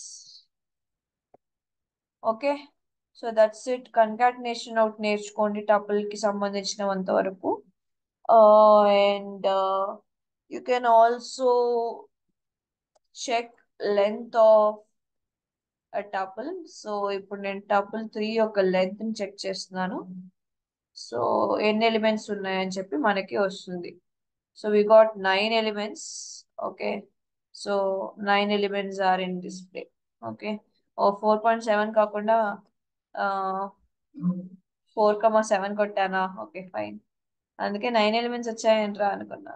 okay so that's it concatenation out నేర్చుకోండి టపుల్ కి సంబంధించినంత వరకు and you can also check length of tuple so ఇప్పుడు నేను టపుల్ త్రీ యొక్క లెంత్ ని చెక్ చేస్తున్నాను సో ఎన్ని ఎలిమెంట్స్ ఉన్నాయని చెప్పి మనకి వస్తుంది so we got nine elements okay so nine elements are in display okay oh four point seven కాకుండా ఫోర్ కమా సెవెన్ కొట్టానా ఓకే ఫైన్ అందుకే నైన్ ఎలిమెంట్స్ వచ్చాయంట్రా అనుకున్నా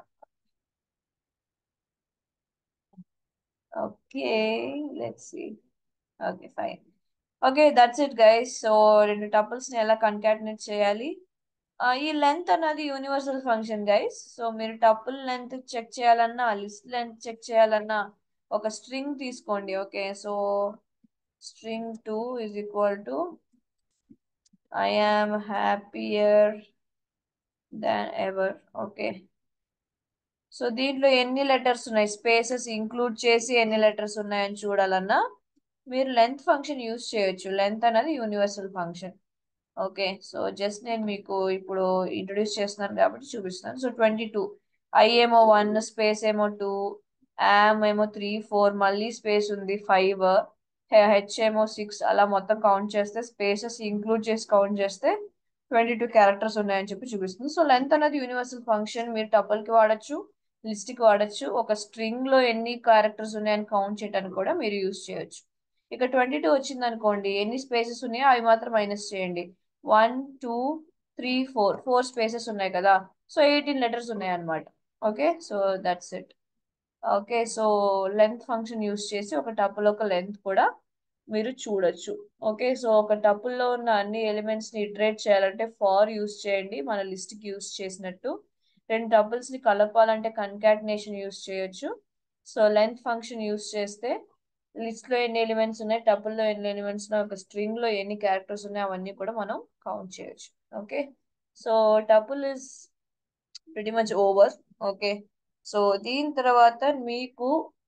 okay let's see okay fine okay that's it guys so రెండు tuples ని ఎలా concatenate చేయాలి ఈ లెంత్ అన్నది యూనివర్సల్ ఫంక్షన్ గైస్ సో మీరు టపుల్ లెంత్ చెక్ చేయాలన్నా లిస్ట్ లెంత్ చెక్ చేయాలన్నా ఒక స్ట్రింగ్ తీసుకోండి okay so string two is equal to I am happier than ever okay so దీంట్లో ఎన్ని లెటర్స్ ఉన్నాయి స్పేసెస్ ఇంక్లూడ్ చేసి ఎన్ని లెటర్స్ ఉన్నాయని చూడాలన్నా మీరు లెంత్ ఫంక్షన్ యూజ్ చేయొచ్చు లెంత్ అనేది universal function okay so just నేను మీకు ఇప్పుడు ఇంట్రొడ్యూస్ చేస్తున్నాను కాబట్టి చూపిస్తున్నాను సో ట్వంటీ టూ ఐ ఏమో వన్ స్పేస్ ఏమో టూ యామ్ ఏమో త్రీ ఫోర్ మళ్ళీ స్పేస్ ఉంది ఫైవ్ హెచ్ ఏమో సిక్స్ అలా మొత్తం కౌంట్ చేస్తే స్పేసెస్ ఇంక్లూడ్ చేసి కౌంట్ చేస్తే ట్వంటీ టూ క్యారెక్టర్స్ ఉన్నాయని చెప్పి చూపిస్తుంది సో లెంత్ అనేది యూనివర్సల్ ఫంక్షన్ మీరు టపుల్కి వాడచ్చు లిస్ట్కి వాడచ్చు ఒక స్ట్రింగ్ లో ఎన్ని క్యారెక్టర్స్ ఉన్నాయని కౌంట్ చేయడానికి కూడా మీరు యూజ్ చేయొచ్చు ఇక ట్వంటీ టూ వచ్చింది అనుకోండి ఎన్ని స్పేసెస్ ఉన్నాయో అవి మాత్రం మైనస్ చేయండి one two three four four spaces ఉన్నాయి కదా సో ఎయిటీన్ లెటర్స్ ఉన్నాయి అనమాట okay so that's it okay so length function use చేసి ఒక టపుల్ ఒక లెంత్ కూడా మీరు చూడొచ్చు ఓకే సో ఒక టపుల్లో ఉన్న అన్ని ఎలిమెంట్స్ ని ఇటరేట్ చేయాలంటే ఫార్ యూస్ చేయండి మన లిస్ట్ కి యూస్ చేసినట్టు రెండు టపుల్స్ ని కలపాలంటే కన్కాటినేషన్ యూస్ చేయొచ్చు సో లెంత్ ఫంక్షన్ యూస్ చేస్తే లిస్ట్ లో ఎన్ని ఎలిమెంట్స్ ఉన్నాయి టపుల్ లో ఎన్ని ఎలిమెంట్స్ ఉన్నాయి ఒక స్ట్రింగ్ లో ఎన్ని క్యారెక్టర్స్ ఉన్నాయి అవన్నీ కూడా మనం కౌంట్ చేయొచ్చు okay so tuple is pretty much over okay so దీని తర్వాత మీకు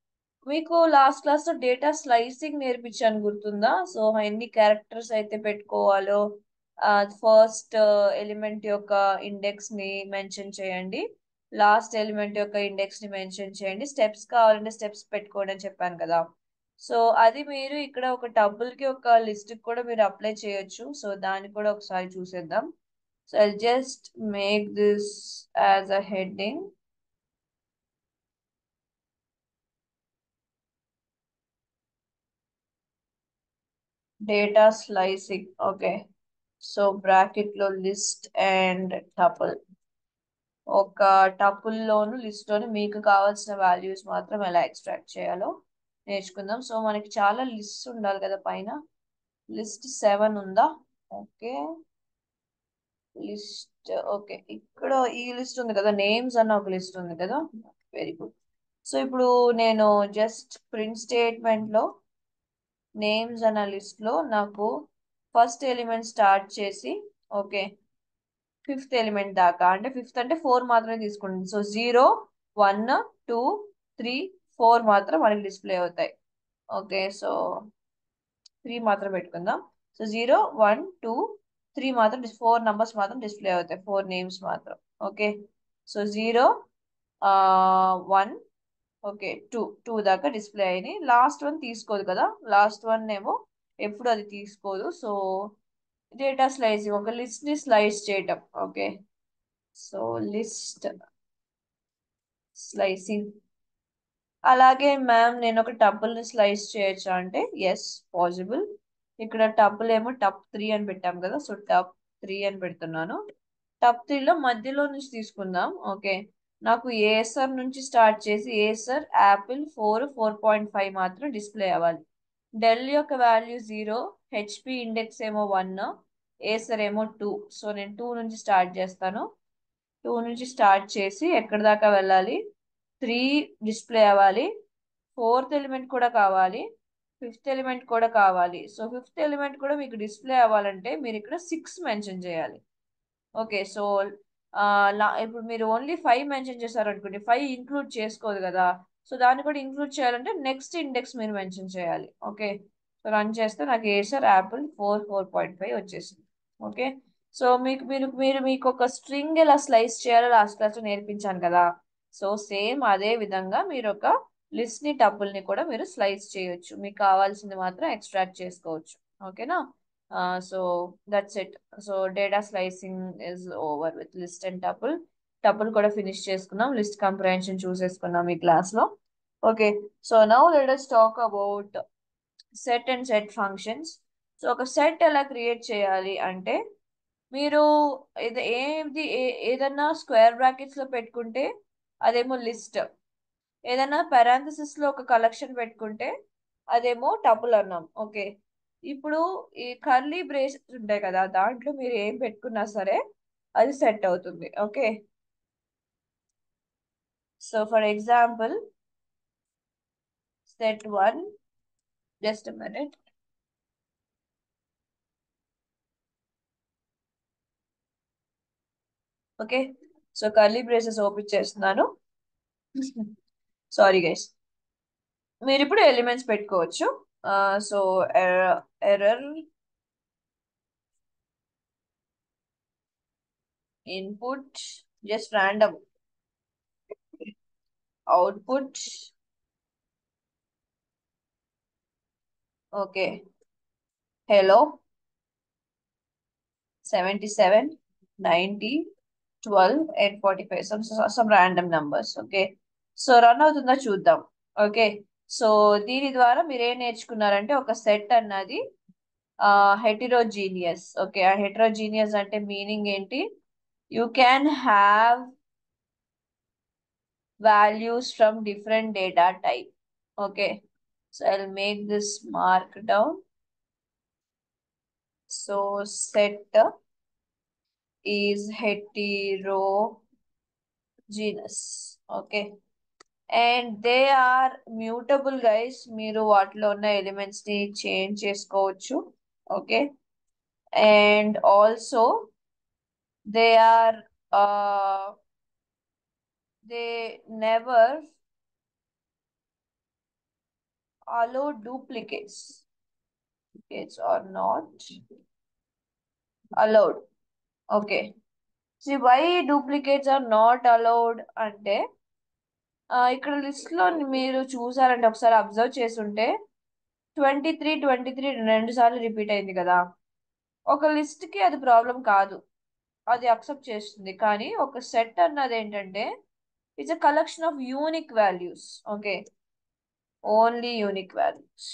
మీకు లాస్ట్ క్లాస్ లో డేటా స్లైసింగ్ నేర్పించాను గుర్తుందా సో ఎన్ని క్యారెక్టర్స్ అయితే పెట్టుకోవాలో ఫస్ట్ ఎలిమెంట్ యొక్క ఇండెక్స్ ని మెన్షన్ చేయండి లాస్ట్ ఎలిమెంట్ యొక్క ఇండెక్స్ ని మెన్షన్ చేయండి స్టెప్స్ కావాలంటే స్టెప్స్ పెట్టుకోండి అని చెప్పాను కదా సో అది మీరు ఇక్కడ ఒక టబుల్ కి ఒక లిస్ట్ కూడా మీరు అప్లై చేయొచ్చు సో దాన్ని కూడా ఒకసారి చూసేద్దాం so I just make this as a heading data slicing okay so bracket లో లిస్ట్ అండ్ టపుల్ ఒక టపుల్ లోను లిస్ట్ లోను మీకు కావాల్సిన వాల్యూస్ మాత్రం ఎలా ఎక్స్ట్రాక్ట్ చేయాలో నేర్చుకుందాం సో మనకి చాలా లిస్ట్ ఉండాలి కదా పైన లిస్ట్ సెవెన్ ఉందా ఓకే లిస్ట్ ఓకే ఇక్కడ ఈ లిస్ట్ ఉంది కదా నేమ్స్ అన్న ఒక లిస్ట్ ఉంది కదా వెరీ గుడ్ సో ఇప్పుడు నేను జస్ట్ ప్రింట్ స్టేట్మెంట్ లో నేమ్స్ అన్న లిస్ట్ లో నాకు ఫస్ట్ ఎలిమెంట్ స్టార్ట్ చేసి ఓకే ఫిఫ్త్ ఎలిమెంట్ దాకా అంటే ఫిఫ్త్ అంటే ఫోర్ మాత్రమే తీసుకుంటుంది so zero one two three four మాత్రం మనకి డిస్ప్లే అవుతాయి ఓకే సో త్రీ మాత్రం పెట్టుకుందాం so zero one two three మాత్రం ఫోర్ నంబర్స్ మాత్రం డిస్ప్లే అవుతాయి ఫోర్ నేమ్స్ మాత్రం okay so zero one okay two two దాకా డిస్ప్లే అయినాయి లాస్ట్ వన్ తీసుకోదు కదా లాస్ట్ వన్ ఏమో ఎప్పుడు అది తీసుకోదు సో డేటా స్లైసింగ్ ఒక లిస్ట్ ని స్లైస్ చేయటం ఓకే సో లిస్ట్ స్లైసింగ్ అలాగే మ్యామ్ నేను ఒక టబుల్ ని స్లైస్ చేయొచ్చా అంటే ఎస్ పాసిబుల్ ఇక్కడ టబుల్ ఏమో టప్ త్రీ అని పెట్టాం కదా సో టప్ త్రీ అని పెడుతున్నాను టప్ త్రీలో మధ్యలో నుంచి తీసుకుందాం ఓకే నాకు ఏసర్ నుంచి స్టార్ట్ చేసి Acer Apple four four point five మాత్రం డిస్ప్లే అవ్వాలి డెల్ యొక్క వాల్యూ జీరో హెచ్పి ఇండెక్స్ ఏమో వన్ ఏసర్ ఏమో టూ సో నేను టూ నుంచి స్టార్ట్ చేస్తాను టూ నుంచి స్టార్ట్ చేసి ఎక్కడి దాకా వెళ్ళాలి త్రీ డిస్ప్లే అవ్వాలి ఫోర్త్ ఎలిమెంట్ కూడా కావాలి ఫిఫ్త్ ఎలిమెంట్ కూడా కావాలి సో ఫిఫ్త్ ఎలిమెంట్ కూడా మీకు డిస్ప్లే అవ్వాలంటే మీరు ఇక్కడ సిక్స్ మెన్షన్ చేయాలి ఓకే సో ఇప్పుడు మీరు ఓన్లీ ఫైవ్ మెన్షన్ చేశారు అనుకోండి ఫైవ్ ఇంక్లూడ్ చేసుకోదు కదా సో దాన్ని కూడా ఇంక్లూడ్ చేయాలంటే నెక్స్ట్ ఇండెక్స్ మీరు మెన్షన్ చేయాలి ఓకే సో రన్ చేస్తే నాకు Acer Apple four four point five వచ్చేసింది ఓకే సో మీకు మీరు మీరు మీకు ఒక స్ట్రింగ్ ఎలా స్లైస్ చేయాలో లాస్ట్ క్లాస్లో నేర్పించాను కదా సో సేమ్ అదే విధంగా మీరు ఒక లిస్ట్ ని టపుల్ ని కూడా మీరు స్లైస్ చేయొచ్చు మీకు కావాల్సింది మాత్రం ఎక్స్ట్రాక్ట్ చేసుకోవచ్చు ఓకేనా so that's it so data slicing is over with list and tuple tuple కూడా ఫినిష్ చేసుకున్నాం లిస్ట్ కంప్రహెన్షన్ చూసేసుకున్నాం ఈ క్లాస్ లో okay so now let us talk about set and set functions so ఒక సెట్ ఎలా create చేయాలి అంటే మీరు ఇది ఏది ఏదన్నా స్క్వేర్ బ్రాకెట్స్ లో పెట్టుకుంటే అదేమో లిస్ట్ ఏదైనా పారాంథసిస్ లో ఒక కలెక్షన్ పెట్టుకుంటే అదేమో టబుల్ అన్నాం ఓకే ఇప్పుడు ఈ కర్లీ బ్రేసెస్ ఉంటాయి కదా దాంట్లో మీరు ఏం పెట్టుకున్నా సరే అది సెట్ అవుతుంది okay so for example set one just minute okay so curly braces open చేస్తున్నాను సారీ గైస్ మీరు ఇప్పుడు ఎలిమెంట్స్ పెట్టుకోవచ్చు so error input just random output okay hello seventy seven ninety twelve and forty five some some random numbers okay so run అవుతుందా చూద్దాం okay so దీని ద్వారా మీరు ఏం నేర్చుకున్నారంటే ఒక సెట్ అన్నది హెటిరోజీనియస్ ఓకే ఆ హెటిరోజీనియస్ అంటే మీనింగ్ ఏంటి you can have values from different data type okay so i'll make this mark down so set is heterogeneous okay and they are mutable guys మీరు వాటిలో ఉన్న ఎలిమెంట్స్ ని change చేసుకోవచ్చు okay and also they are they never allow duplicates duplicates are not allowed okay see why duplicates are not allowed అంటే ఆ, ఇక్కడ list లో మీరు చూసారంటే ఒకసారి అబ్జర్వ్ చేసుంటే ట్వంటీ త్రీ ట్వంటీ త్రీ రెండు సార్లు రిపీట్ అయింది కదా ఒక లిస్ట్ కి అది ప్రాబ్లం కాదు అది అక్సెప్ట్ చేస్తుంది కానీ ఒక సెట్ అన్నది ఏంటంటే it's a collection of unique values okay only unique values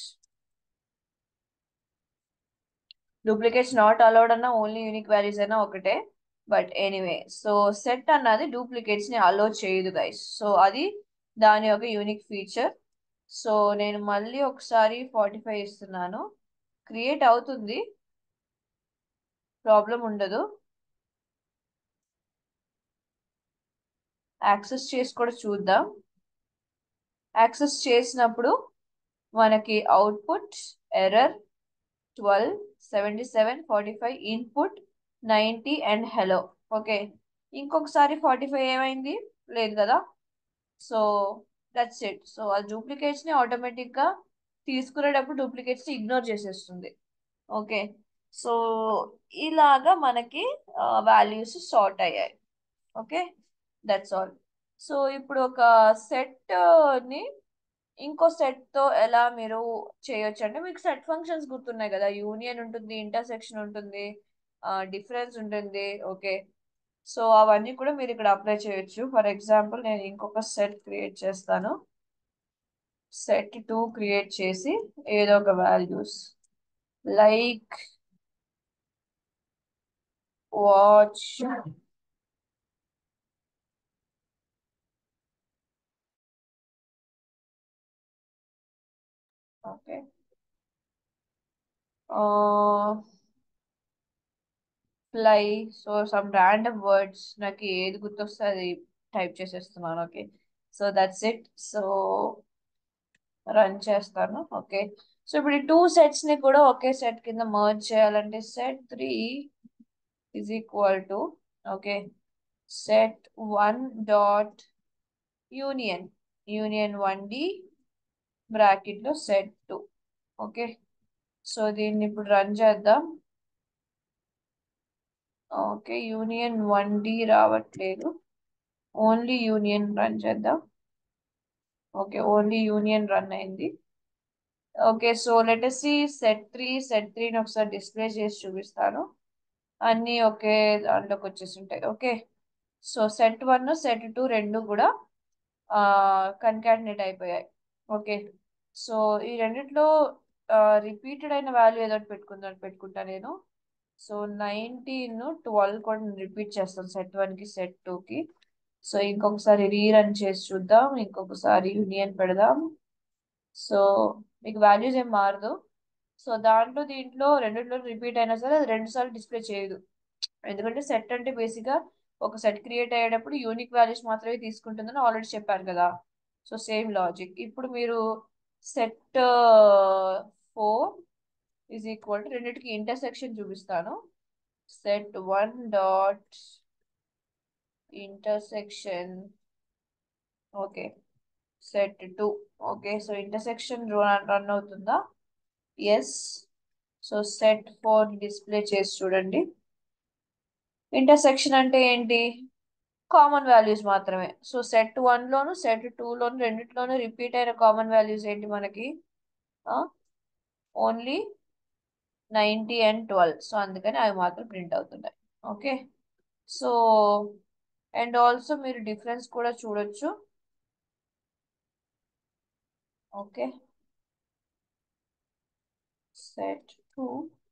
duplicates not allowed అన్న ఓన్లీ యూనిక్ వాల్యూస్ అయినా ఒకటే బట్ ఎనీవే సో సెట్ అన్నది డూప్లికేట్స్ ని అలో చేయదు గైస్ సో అది దాని యొక్క యూనిక్ ఫీచర్ సో నేను మళ్ళీ ఒకసారి ఫార్టీ ఫైవ్ ఇస్తున్నాను క్రియేట్ అవుతుంది ప్రాబ్లం ఉండదు యాక్సెస్ చేసి కూడా చూద్దాం యాక్సెస్ చేసినప్పుడు మనకి output error twelve seventy seven forty five input ninety and hello okay ఇంకొకసారి ఫార్టీ ఫైవ్ ఏమైంది లేదు కదా సో దట్స్ ఇట్ సో ఆ డూప్లికేట్స్ ని ఆటోమేటిక్ గా తీసుకునేటప్పుడు డూప్లికేట్స్ ని ఇగ్నోర్ చేసేస్తుంది ఓకే సో ఇలాగా మనకి వాల్యూస్ సార్ట్ అయ్యాయి ఓకే దట్స్ ఆల్ సో ఇప్పుడు ఒక సెట్ ని ఇంకో సెట్ తో ఎలా మీరు చేయొచ్చు అంటే మీకు సెట్ ఫంక్షన్స్ గుర్తున్నాయి కదా యూనియన్ ఉంటుంది ఇంటర్సెక్షన్ ఉంటుంది డిఫరెన్స్ ఉంటుంది ఓకే సో అవన్నీ కూడా మీరు ఇక్కడ అప్లై చేయొచ్చు ఫర్ ఎగ్జాంపుల్ నేను ఇంకొక సెట్ క్రియేట్ చేస్తాను సెట్ టూ క్రియేట్ చేసి ఏదో ఒక values like watch okay fly so some random words నాకు ఏది గుర్తొస్తే అది టైప్ చేసేస్తున్నాను okay so that's it so run చేస్తాను ఓకే సో ఇప్పుడు ఈ టూ సెట్స్ ని కూడా ఒకే సెట్ కింద మర్జ్ చేయాలంటే set three is equal to okay set one dot union union one D bracket లో సెట్ టూ ఓకే సో దీన్ని ఇప్పుడు రన్ చేద్దాం ఓకే యూనియన్ వన్ డి రావట్లేదు ఓన్లీ యూనియన్ రన్ చేద్దాం ఓకే ఓన్లీ యూనియన్ రన్ అయింది okay so let's see set three set త్రీని ఒకసారి display చేసి చూపిస్తాను అన్నీ ఒకే దాంట్లోకి వచ్చేసి ఉంటాయి okay so set one set two రెండు కూడా కన్కాటినేట్ అయిపోయాయి ఓకే సో ఈ రెండిట్లో రిపీటెడ్ అయిన వాల్యూ ఏదో ఒకటి పెట్టుకుందాం పెట్టుకుంటా నేను సో నైన్టీన్ ట్వెల్వ్ కూడా నేను రిపీట్ చేస్తాను సెట్ వన్కి సెట్ టూకి సో ఇంకొకసారి రీరన్ చేసి చూద్దాం ఇంకొకసారి యూనియన్ పెడదాం సో మీకు వాల్యూస్ ఏం మారదు సో దాంట్లో దీంట్లో రెండిట్లో రిపీట్ అయినా సరే అది రెండు సార్లు డిస్ప్లే చేయదు ఎందుకంటే సెట్ అంటే బేసిక్గా ఒక సెట్ క్రియేట్ అయ్యేటప్పుడు యూనిక్ వాల్యూస్ మాత్రమే తీసుకుంటుందని ఆల్రెడీ చెప్పాను కదా సో సేమ్ లాజిక్ ఇప్పుడు మీరు set four is equal to రెండింటికి ఇంటర్సెక్షన్ చూపిస్తాను set one dot intersection okay set two okay so intersection run అవుతుందా yes so set four display చేసి చూడండి ఇంటర్సెక్షన్ అంటే ఏంటి కామన్ వాల్యూస్ మాత్రమే సో సెట్ వన్ లోను సెట్ టూ లోను రెండిట్లోనూ రిపీట్ అయిన కామన్ వాల్యూస్ ఏంటి మనకి only ninety and twelve so అందుకని అవి మాత్రం ప్రింట్ అవుతున్నాయి ఓకే సో అండ్ ఆల్సో మీరు డిఫరెన్స్ కూడా చూడొచ్చు ఓకే సెట్ టూ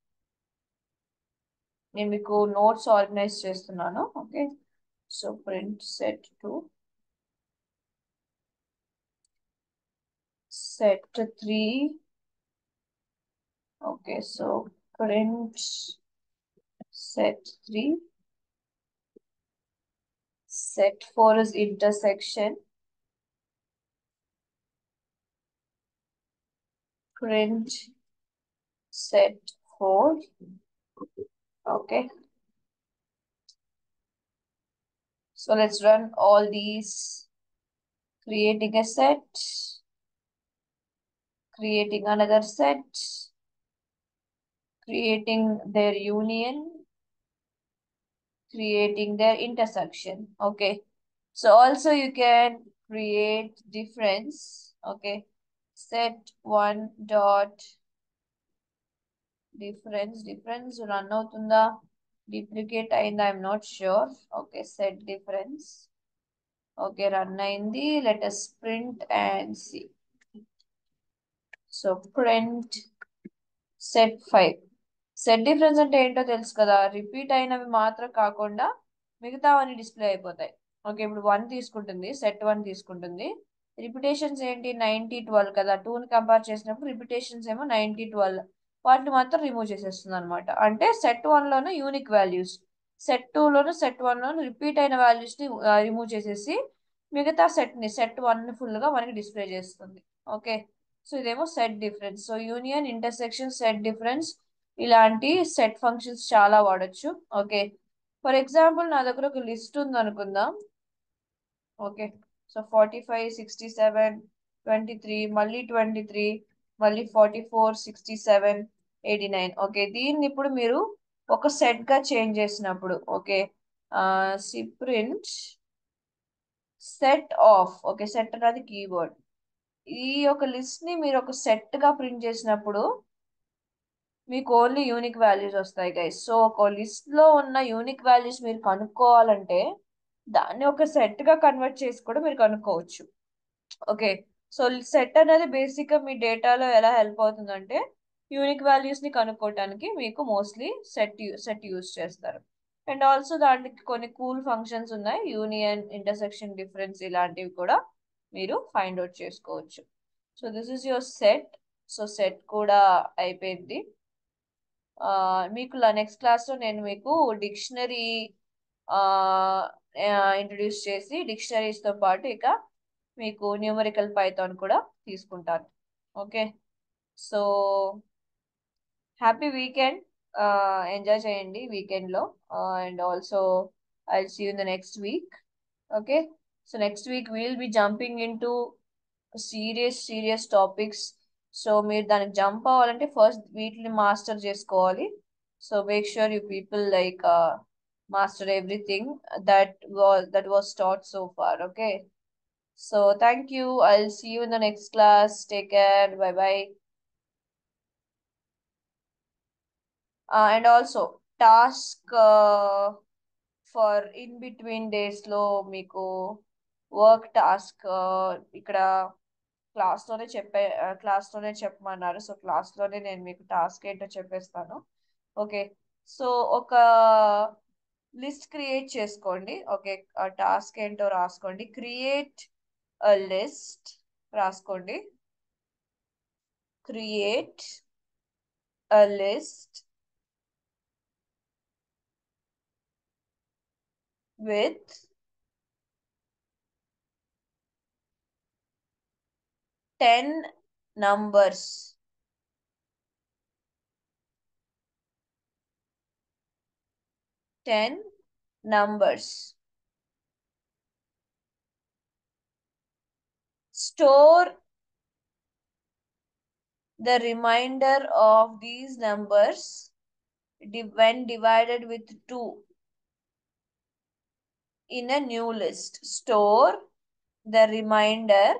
నేను మీకు నోట్స్ ఆర్గనైజ్ చేస్తున్నాను okay so print set two set three okay so print set three set 4 is intersection print set 4 okay so let's run all these creating a set creating another set, creating their union, creating their intersection. Okay. So also you can create difference. Okay. Set one dot difference. Difference run అవుతుందా duplicate అయిందా I'm not sure okay set difference okay run అయింది let us print and see so print set five set difference అంటే ఏంటో తెలుసు కదా repeat అయినవి మాత్రం కాకుండా మిగతావన్నీ డిస్ప్లే అయిపోతాయి ఓకే ఇప్పుడు వన్ తీసుకుంటుంది సెట్ వన్ తీసుకుంటుంది రిపిటేషన్స్ ఏంటి నైన్టీ ట్వెల్వ్ కదా టూని కంపేర్ చేసినప్పుడు రిపిటేషన్స్ ఏమో నైన్టీ ట్వెల్వ్ వాటిని మాత్రం రిమూవ్ చేసేస్తుంది అనమాట అంటే సెట్ వన్లోనే యూనిక్ వాల్యూస్ సెట్ టూలోను సెట్ వన్లోను రిపీట్ అయిన వాల్యూస్ని రిమూవ్ చేసేసి మిగతా సెట్ని సెట్ వన్ని ఫుల్గా మనకి డిస్ప్లే చేస్తుంది ఓకే సో ఇదేమో set difference so union intersection set difference ఇలాంటి సెట్ ఫంక్షన్స్ చాలా వాడచ్చు ఓకే ఫర్ ఎగ్జాంపుల్ నా దగ్గర ఒక లిస్ట్ ఉంది అనుకుందాం okay so forty five sixty seven twenty three మళ్ళీ ట్వంటీ త్రీ మళ్ళీ forty four sixty seven eighty nine okay దీన్ని ఇప్పుడు మీరు ఒక సెట్ గా చేంజ్ చేసినప్పుడు okay see print set of okay set అనేది కీవర్డ్ ఈ యొక్క లిస్ట్ ని మీరు ఒక సెట్ గా ప్రింట్ చేసినప్పుడు మీకు ఓన్లీ యూనిక్ వాల్యూస్ వస్తాయి గైస్ సో ఒక లిస్ట్ లో ఉన్న యూనిక్ వాల్యూస్ మీరు కనుక్కోవాలంటే దాన్ని ఒక సెట్ గా కన్వర్ట్ చేసి కూడా మీరు కనుక్కోవచ్చు ఓకే సో సెట్ అనేది బేసిక్ గా మీ డేటాలో ఎలా హెల్ప్ అవుతుందంటే యూనిక్ వాల్యూస్ ని కనుక్కోవటానికి మీకు మోస్ట్లీ సెట్ సెట్ యూస్ చేస్తారు అండ్ ఆల్సో దానికి కొన్ని కూల్ ఫంక్షన్స్ ఉన్నాయి యూనియన్ ఇంటర్సెక్షన్ డిఫరెన్స్ ఇలాంటివి కూడా మీరు ఫైండ్ అవుట్ చేసుకోవచ్చు so this is your set so set కూడా అయిపోయింది మీకు నెక్స్ట్ క్లాస్లో నేను మీకు డిక్షనరీ ఇంట్రడ్యూస్ చేసి డిక్షనరీస్తో పాటు ఇక మీకు న్యూమరికల్ పైథాన్ కూడా తీసుకుంటాను okay so happy weekend enjoy చేయండి వీకెండ్లో and also I see you in the next week okay so next week we'll be jumping in to serious serious topics so మీరు దానికి జంప్ అవ్వాలంటే ఫస్ట్ వీటిని master చేసుకోవాలి so make sure you people like master everything that was that was taught so far okay so thank you i'll see you in the next class take care bye bye uh, and also task uh, for in between days లో మీకు work task ఇక్కడ class లోనే చెప్పే class లోనే చెప్పమన్నారు so class లోనే నేను మీకు టాస్క్ ఏంటో చెప్పేస్తాను ఓకే సో ఒక లిస్ట్ క్రియేట్ చేసుకోండి ఓకే టాస్క్ ఏంటో రాసుకోండి క్రియేట్ అ లిస్ట్ రాసుకోండి create a list with ten numbers. Ten numbers. Store the remainder of these numbers di- when divided with 2 in a new list. Store the remainder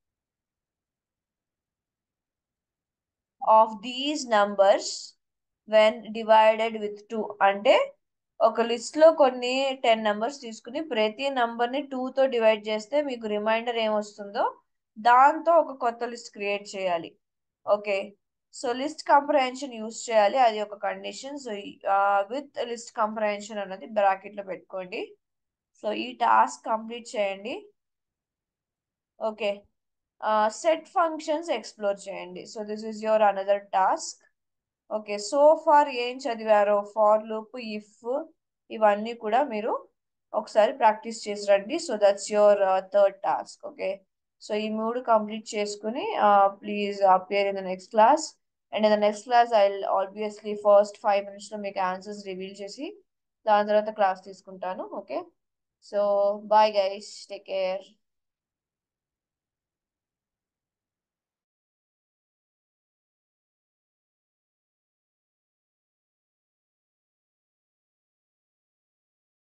of these numbers when divided with 2 అంటే ఒక list లో కొన్ని ten numbers తీసుకుని ప్రతి number ని two తో divide చేస్తే మీకు రిమైండర్ ఏమొస్తుందో దాంతో ఒక కొత్త లిస్ట్ క్రియేట్ చేయాలి okay so list comprehension use చేయాలి అది ఒక condition so with list comprehension అన్నది బ్రాకెట్ లో పెట్టుకోండి సో ఈ టాస్క్ కంప్లీట్ చేయండి ఓకే సెట్ ఫంక్షన్స్ ఎక్స్ప్లోర్ చేయండి so this is your another task okay so far ఏం చదివారో ఫార్ లూప్ ఇఫ్ ఇవన్నీ కూడా మీరు ఒకసారి ప్రాక్టీస్ చేసి రండి so that's your third task okay so ఈ మూడు కంప్లీట్ చేసుకుని please appear in the next class and in the next class I obviously first five మినిట్స్లో మీకు ఆన్సర్స్ రివీల్ చేసి దాని తర్వాత క్లాస్ తీసుకుంటాను okay so bye guys take care